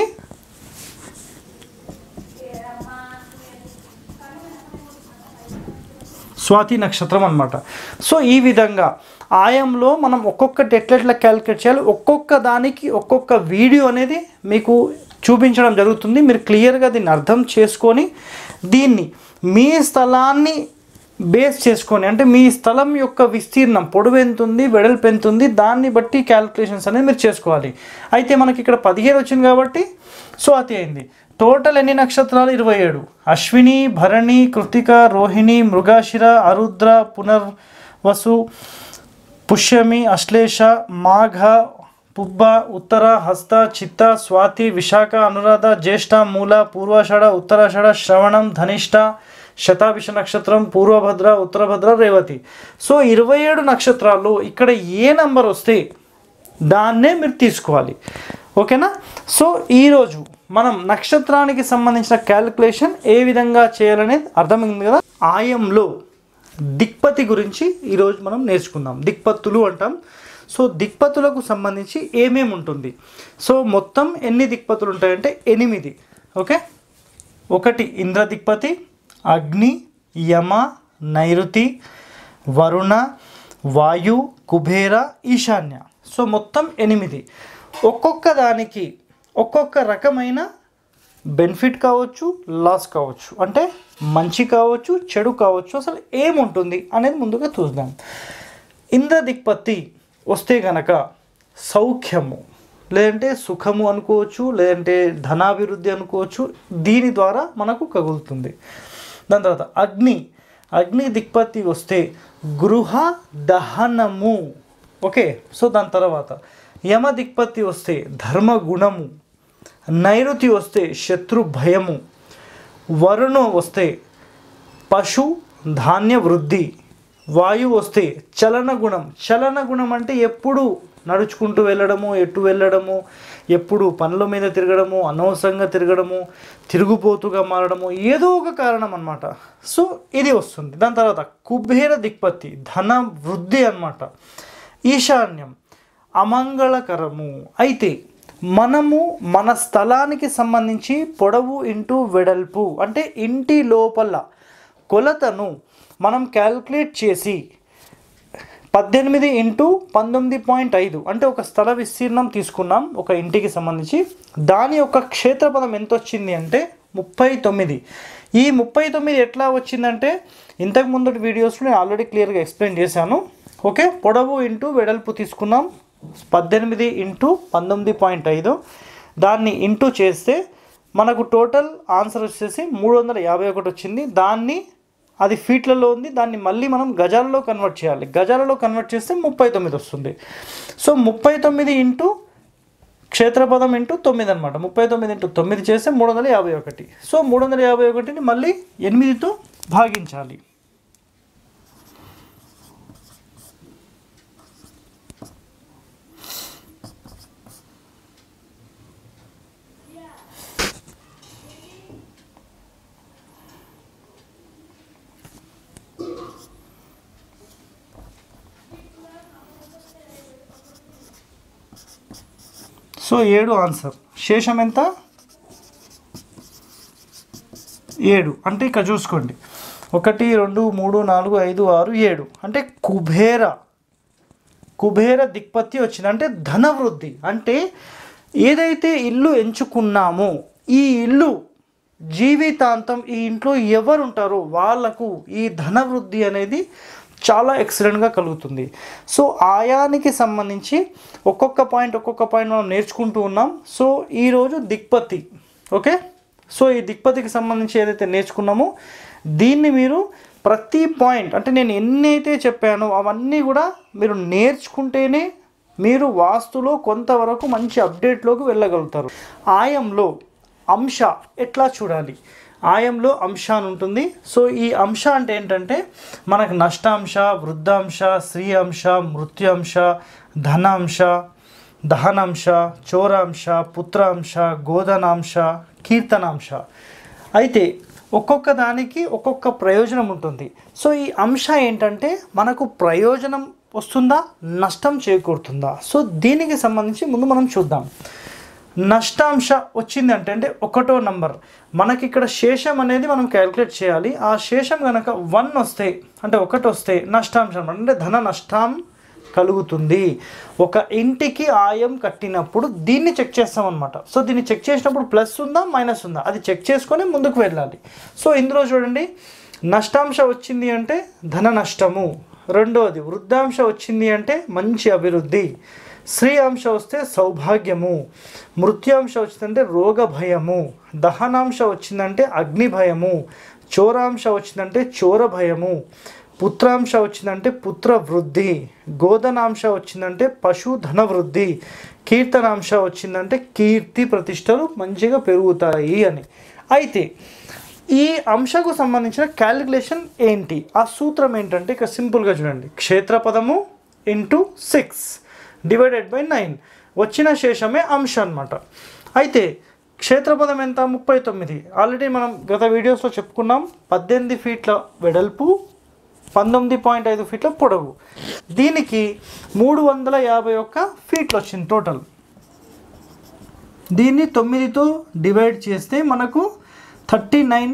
స్వాతి నక్షత్రం అనమాట సో ఈ విధంగా ఆయంలో మనం ఒక్కొక్కటి ఎట్లెట్లా క్యాలిక్యులేట్ చేయాలి ఒక్కొక్క దానికి ఒక్కొక్క వీడియో అనేది మీకు చూపించడం జరుగుతుంది మీరు క్లియర్గా దీన్ని అర్థం చేసుకొని దీన్ని మీ స్థలాన్ని బేస్ చేసుకొని అంటే మీ స్థలం యొక్క విస్తీర్ణం పొడవు ఎంత ఉంది వెడల్పు ఎంత ఉంది దాన్ని బట్టి క్యాలిక్యులేషన్స్ అనేది మీరు చేసుకోవాలి అయితే మనకి ఇక్కడ పదిహేను వచ్చింది కాబట్టి స్వాతి అయింది టోటల్ ఎన్ని నక్షత్రాలు ఇరవై ఏడు అశ్విని భరణి కృతిక రోహిణి మృగాశిర అరుద్ర పునర్వసు పుష్యమి అశ్లేష మాఘ పుబ్బ ఉత్తర హస్త చిత్త స్వాతి విశాఖ అనురాధ జ్యేష్ఠ మూల పూర్వాషాఢ ఉత్తరాషాఢ శ్రవణం ధనిష్ట శతాభిష నక్షత్రం పూర్వభద్ర ఉత్తరభద్ర రేవతి సో ఇరవై ఏడు నక్షత్రాలు ఇక్కడ ఏ నంబర్ వస్తే దాన్నే మీరు తీసుకోవాలి ఓకేనా సో ఈరోజు మనం నక్షత్రానికి సంబంధించిన క్యాలిక్యులేషన్ ఏ విధంగా చేయాలనేది అర్థమైంది కదా ఆయంలో దిక్పతి గురించి ఈరోజు మనం నేర్చుకుందాం దిక్పత్తులు అంటాం సో దిక్పతులకు సంబంధించి ఏమేమి ఉంటుంది సో మొత్తం ఎన్ని దిక్పతులు ఉంటాయంటే ఎనిమిది ఓకే ఒకటి ఇంద్ర దిక్పతి అగ్ని యమ నైరుతి వరుణ వాయు కుబేర ఈశాన్య సో మొత్తం ఎనిమిది ఒక్కొక్క దానికి ఒక్కొక్క రకమైన బెనిఫిట్ కావచ్చు లాస్ కావచ్చు అంటే మంచి కావచ్చు చెడు కావచ్చు అసలు ఏముంటుంది అనేది ముందుగా చూద్దాం ఇంద్ర దిక్పత్తి వస్తే గనక సౌఖ్యము లేదంటే సుఖము అనుకోవచ్చు లేదంటే ధనాభివృద్ధి అనుకోవచ్చు దీని ద్వారా మనకు కగులుతుంది దాని తర్వాత అగ్ని అగ్ని దిక్పత్తి వస్తే గృహ దహనము ఓకే సో దాని తర్వాత యమ దిక్పత్తి వస్తే ధర్మ గుణము నైరుతి వస్తే శత్రు భయము వరుణ వస్తే పశు ధాన్య వృద్ధి వాయువు వస్తే చలన గుణం చలన గుణం అంటే ఎప్పుడు నడుచుకుంటూ వెళ్ళడము ఎటు వెళ్ళడము ఎప్పుడు పనుల మీద తిరగడము అనవసరంగా తిరగడము తిరుగుపోతుగా మారడము ఏదో ఒక కారణం అన్నమాట సో ఇది వస్తుంది దాని తర్వాత కుబేర దిక్పత్తి ధన వృద్ధి అన్నమాట ఈశాన్యం అమంగళకరము అయితే మనము మన స్థలానికి సంబంధించి పొడవు ఇంటూ వెడల్పు అంటే ఇంటి లోపల కొలతను మనం క్యాల్కులేట్ చేసి పద్దెనిమిది ఇంటూ పంతొమ్మిది పాయింట్ ఐదు అంటే ఒక స్థల విస్తీర్ణం తీసుకున్నాం ఒక ఇంటికి సంబంధించి దాని యొక్క క్షేత్రపదం ఎంత వచ్చింది అంటే ముప్పై తొమ్మిది ఈ ముప్పై తొమ్మిది ఎట్లా వచ్చిందంటే ఇంతకు ముందు వీడియోస్లో నేను ఆల్రెడీ క్లియర్గా ఎక్స్ప్లెయిన్ చేశాను ఓకే పొడవు ఇంటూ వెడల్పు తీసుకున్నాం పద్దెనిమిది ఇంటూ పంతొమ్మిది పాయింట్ ఐదు దాన్ని ఇంటూ చేస్తే మనకు టోటల్ ఆన్సర్ వచ్చేసి మూడు వందల యాభై ఒకటి వచ్చింది దాన్ని అది ఫీట్లలో ఉంది దాన్ని మళ్ళీ మనం గజాలలో కన్వర్ట్ చేయాలి గజాలలో కన్వర్ట్ చేస్తే ముప్పై తొమ్మిది వస్తుంది సో ముప్పై తొమ్మిది ఇంటూ క్షేత్రపదం ఇంటూ తొమ్మిది అనమాట ముప్పై తొమ్మిది ఇంటూ తొమ్మిది చేస్తే మూడు వందల యాభై ఒకటి సో మూడు వందల యాభై ఒకటిని మళ్ళీ ఎనిమిదితో భాగించాలి సో ఏడు ఆన్సర్ శేషం ఎంత ఏడు అంటే ఇక్కడ చూసుకోండి ఒకటి రెండు మూడు నాలుగు ఐదు ఆరు ఏడు అంటే కుబేర కుబేర దిక్పత్తి వచ్చింది అంటే ధనవృద్ధి అంటే ఏదైతే ఇల్లు ఎంచుకున్నామో ఈ ఇల్లు జీవితాంతం ఈ ఇంట్లో ఎవరు ఉంటారో వాళ్లకు ఈ ధనవృద్ధి అనేది చాలా ఎక్సలెంట్గా కలుగుతుంది సో ఆయానికి సంబంధించి ఒక్కొక్క పాయింట్ ఒక్కొక్క పాయింట్ మనం నేర్చుకుంటూ ఉన్నాం సో ఈరోజు దిక్పతి ఓకే సో ఈ దిక్పతికి సంబంధించి ఏదైతే నేర్చుకున్నామో దీన్ని మీరు ప్రతి పాయింట్ అంటే నేను ఎన్ని అయితే చెప్పానో అవన్నీ కూడా మీరు నేర్చుకుంటేనే మీరు వాస్తులో కొంతవరకు మంచి అప్డేట్లోకి వెళ్ళగలుగుతారు ఆయంలో అంశ ఎట్లా చూడాలి ఆయంలో అంశ అని ఉంటుంది సో ఈ అంశ అంటే ఏంటంటే మనకు నష్టాంశ వృద్ధాంశ స్త్రీ అంశ మృత్యాంశ ధనాంశ దహనాంశ చోరాంశ పుత్రాంశ గోధనాంశ కీర్తనాంశ అయితే ఒక్కొక్క దానికి ఒక్కొక్క ప్రయోజనం ఉంటుంది సో ఈ అంశ ఏంటంటే మనకు ప్రయోజనం వస్తుందా నష్టం చేకూరుతుందా సో దీనికి సంబంధించి ముందు మనం చూద్దాం నష్టాంశ వచ్చింది అంటే అంటే ఒకటో నంబర్ మనకి ఇక్కడ శేషం అనేది మనం క్యాలిక్యులేట్ చేయాలి ఆ శేషం కనుక వన్ వస్తే అంటే ఒకటి వస్తే నష్టాంశం అన్నమాట. అంటే ధన నష్టం కలుగుతుంది ఒక ఇంటికి ఆయం కట్టినప్పుడు దీన్ని చెక్ చేస్తాం అనమాట సో దీన్ని చెక్ చేసినప్పుడు ప్లస్ ఉందా మైనస్ ఉందా అది చెక్ చేసుకొని ముందుకు వెళ్ళాలి సో ఇందులో చూడండి నష్టాంశ వచ్చింది అంటే ధన నష్టము రెండవది వృద్ధాంశ వచ్చింది అంటే మంచి అభివృద్ధి స్త్రీ అంశ వస్తే సౌభాగ్యము మృత్యాంశ వచ్చిందంటే రోగ భయము దహనాంశ వచ్చిందంటే అగ్ని భయము చోరాంశ వచ్చిందంటే చోర భయము పుత్రాంశ వచ్చిందంటే పుత్ర వృద్ధి గోధనాంశ వచ్చిందంటే పశు ధన వృద్ధి కీర్తనాంశ వచ్చిందంటే కీర్తి ప్రతిష్టలు మంచిగా పెరుగుతాయి అని అయితే ఈ అంశకు సంబంధించిన క్యాలిక్యులేషన్ ఏంటి ఆ సూత్రం ఏంటంటే ఇక సింపుల్గా చూడండి క్షేత్రపదము into six divided by nine వచ్చిన శేషమే అంశ అన్నమాట అయితే క్షేత్రపదం ఎంత ముప్పై తొమ్మిది ఆల్రెడీ మనం గత వీడియోస్లో చెప్పుకున్నాం పద్దెనిమిది ఫీట్ల వెడల్పు పంతొమ్మిది పాయింట్ ఐదు ఫీట్ల పొడవు దీనికి మూడు వందల యాభై ఒక్క ఫీట్లు వచ్చింది టోటల్ దీన్ని తొమ్మిదితో డివైడ్ చేస్తే మనకు థర్టీ నైన్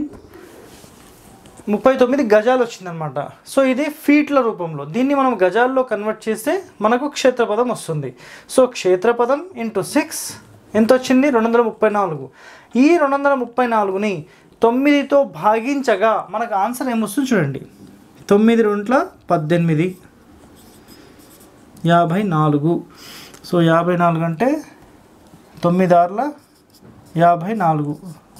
ముప్పై తొమ్మిది గజాలు వచ్చిందనమాట సో ఇది ఫీట్ల రూపంలో దీన్ని మనం గజాల్లో కన్వర్ట్ చేస్తే మనకు క్షేత్రపదం వస్తుంది సో క్షేత్రపదం ఇంటూ సిక్స్ ఎంత వచ్చింది రెండు వందల ముప్పై నాలుగు ఈ రెండు వందల ముప్పై నాలుగుని తొమ్మిదితో భాగించగా మనకు ఆన్సర్ ఏమొస్తుంది చూడండి తొమ్మిది రెంట్ల పద్దెనిమిది యాభై నాలుగు సో యాభై నాలుగు అంటే తొమ్మిది ఆరుల యాభై నాలుగు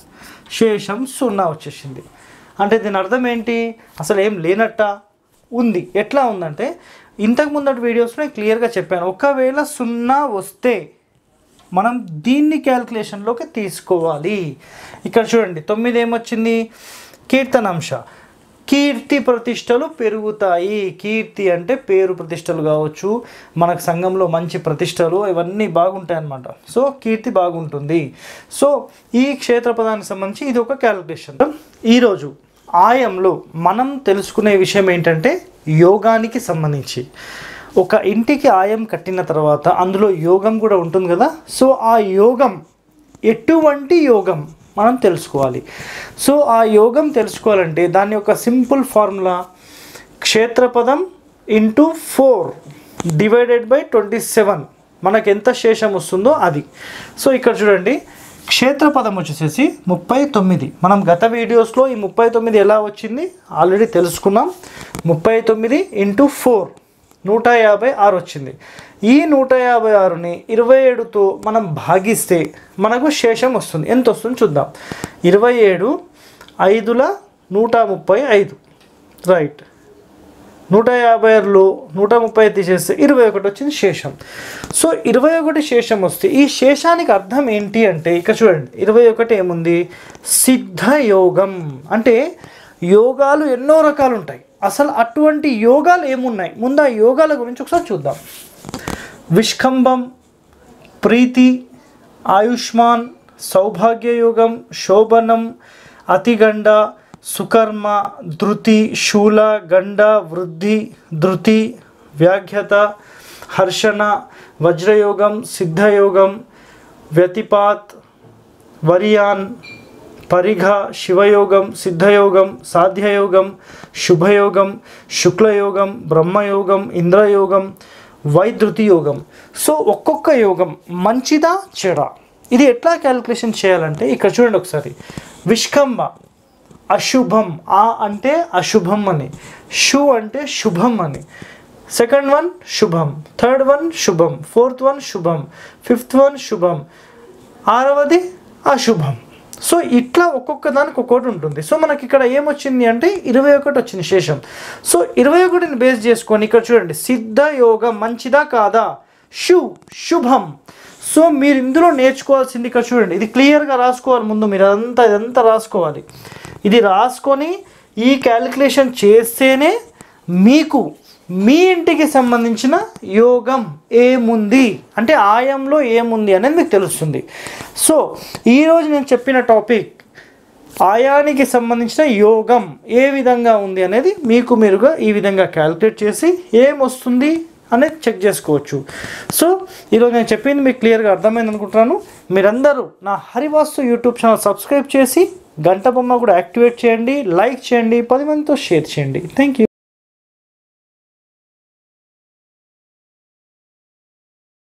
శేషం సున్నా వచ్చేసింది అంటే దీని అర్థం ఏంటి అసలు ఏం లేనట్ట ఉంది ఎట్లా ఉందంటే ఇంతకు ముందటి వీడియోస్లో నేను క్లియర్గా చెప్పాను ఒకవేళ సున్నా వస్తే మనం దీన్ని క్యాల్కులేషన్లోకి తీసుకోవాలి ఇక్కడ చూడండి తొమ్మిది ఏమొచ్చింది కీర్తనాంశ కీర్తి ప్రతిష్టలు పెరుగుతాయి కీర్తి అంటే పేరు ప్రతిష్టలు కావచ్చు మనకు సంఘంలో మంచి ప్రతిష్టలు ఇవన్నీ బాగుంటాయి అన్నమాట సో కీర్తి బాగుంటుంది సో ఈ క్షేత్రపదానికి సంబంధించి ఇది ఒక క్యాలిక్యులేషన్ ఈరోజు ఆయంలో మనం తెలుసుకునే విషయం ఏంటంటే యోగానికి సంబంధించి ఒక ఇంటికి ఆయం కట్టిన తర్వాత అందులో యోగం కూడా ఉంటుంది కదా సో ఆ యోగం ఎటువంటి యోగం మనం తెలుసుకోవాలి సో ఆ యోగం తెలుసుకోవాలంటే దాని యొక్క సింపుల్ ఫార్ములా క్షేత్రపదం into four divided by twenty seven మనకు ఎంత శేషం వస్తుందో అది సో ఇక్కడ చూడండి క్షేత్రపదం వచ్చేసేసి ముప్పై తొమ్మిది మనం గత వీడియోస్లో ఈ ముప్పై తొమ్మిది ఎలా వచ్చింది ఆల్రెడీ తెలుసుకున్నాం ముప్పై తొమ్మిది ఇంటూ ఫోర్ నూట యాభై ఆరు వచ్చింది ఈ నూట యాభై ఆరుని ఇరవై ఏడుతో మనం భాగిస్తే మనకు శేషం వస్తుంది ఎంత వస్తుంది చూద్దాం ఇరవై ఏడు ఐదుల నూట ముప్పై ఐదు రైట్ నూట యాభై ఆరులో నూట ముప్పై తీసేస్తే ఇరవై ఒకటి వచ్చింది శేషం సో ఇరవై ఒకటి శేషం వస్తే ఈ శేషానికి అర్థం ఏంటి అంటే ఇక చూడండి ఇరవై ఒకటి ఏముంది సిద్ధ యోగం అంటే యోగాలు ఎన్నో రకాలు ఉంటాయి అసలు అటువంటి యోగాలు ఏమున్నాయి ముందు ఆ యోగాల గురించి ఒకసారి చూద్దాం విష్కంభం ప్రీతి ఆయుష్మాన్ సౌభాగ్యయోగం శోభనం అతిగండ సుకర్మ ధృతి శూల గండ వృద్ధి ధృతి వ్యాఘ్యత హర్షణ వజ్రయోగం సిద్ధయోగం వ్యతిపాత్ వరియాన్ పరిఘ శివయోగం సిద్ధయోగం సాధ్యయోగం శుభయోగం శుక్లయోగం బ్రహ్మయోగం ఇంద్రయోగం వైద్యుతి యోగం సో ఒక్కొక్క యోగం మంచిదా చెడా ఇది ఎట్లా క్యాలిక్యులేషన్ చేయాలంటే ఇక్కడ చూడండి ఒకసారి విష్కంభ అశుభం ఆ అంటే అశుభం అని షు అంటే శుభం అని సెకండ్ వన్ శుభం థర్డ్ వన్ శుభం ఫోర్త్ వన్ శుభం ఫిఫ్త్ వన్ శుభం ఆరవది అశుభం సో ఇట్లా ఒక్కొక్క దానికి ఒక్కొక్కటి ఉంటుంది సో మనకి ఇక్కడ ఏమొచ్చింది అంటే ఇరవై ఒకటి వచ్చింది శేషం సో ఇరవై ఒకటిని బేస్ చేసుకొని ఇక్కడ చూడండి సిద్ధ యోగం మంచిదా కాదా శు శుభం సో మీరు ఇందులో నేర్చుకోవాల్సింది ఇక్కడ చూడండి ఇది క్లియర్గా రాసుకోవాలి ముందు మీరు అదంతా ఇదంతా రాసుకోవాలి ఇది రాసుకొని ఈ క్యాలిక్యులేషన్ చేస్తేనే మీకు మీ ఇంటికి సంబంధించిన యోగం ఏముంది అంటే ఆయంలో ఏముంది అనేది మీకు తెలుస్తుంది సో ఈరోజు నేను చెప్పిన టాపిక్ ఆయానికి సంబంధించిన యోగం ఏ విధంగా ఉంది అనేది మీకు మీరుగా ఈ విధంగా క్యాలిక్యులేట్ చేసి ఏం వస్తుంది అనేది చెక్ చేసుకోవచ్చు సో ఈరోజు నేను చెప్పింది మీకు క్లియర్గా అర్థమైంది అనుకుంటున్నాను మీరందరూ నా హరివాస్తు యూట్యూబ్ ఛానల్ సబ్స్క్రైబ్ చేసి గంట బొమ్మ కూడా యాక్టివేట్ చేయండి లైక్ చేయండి పది మందితో షేర్ చేయండి థ్యాంక్ యూ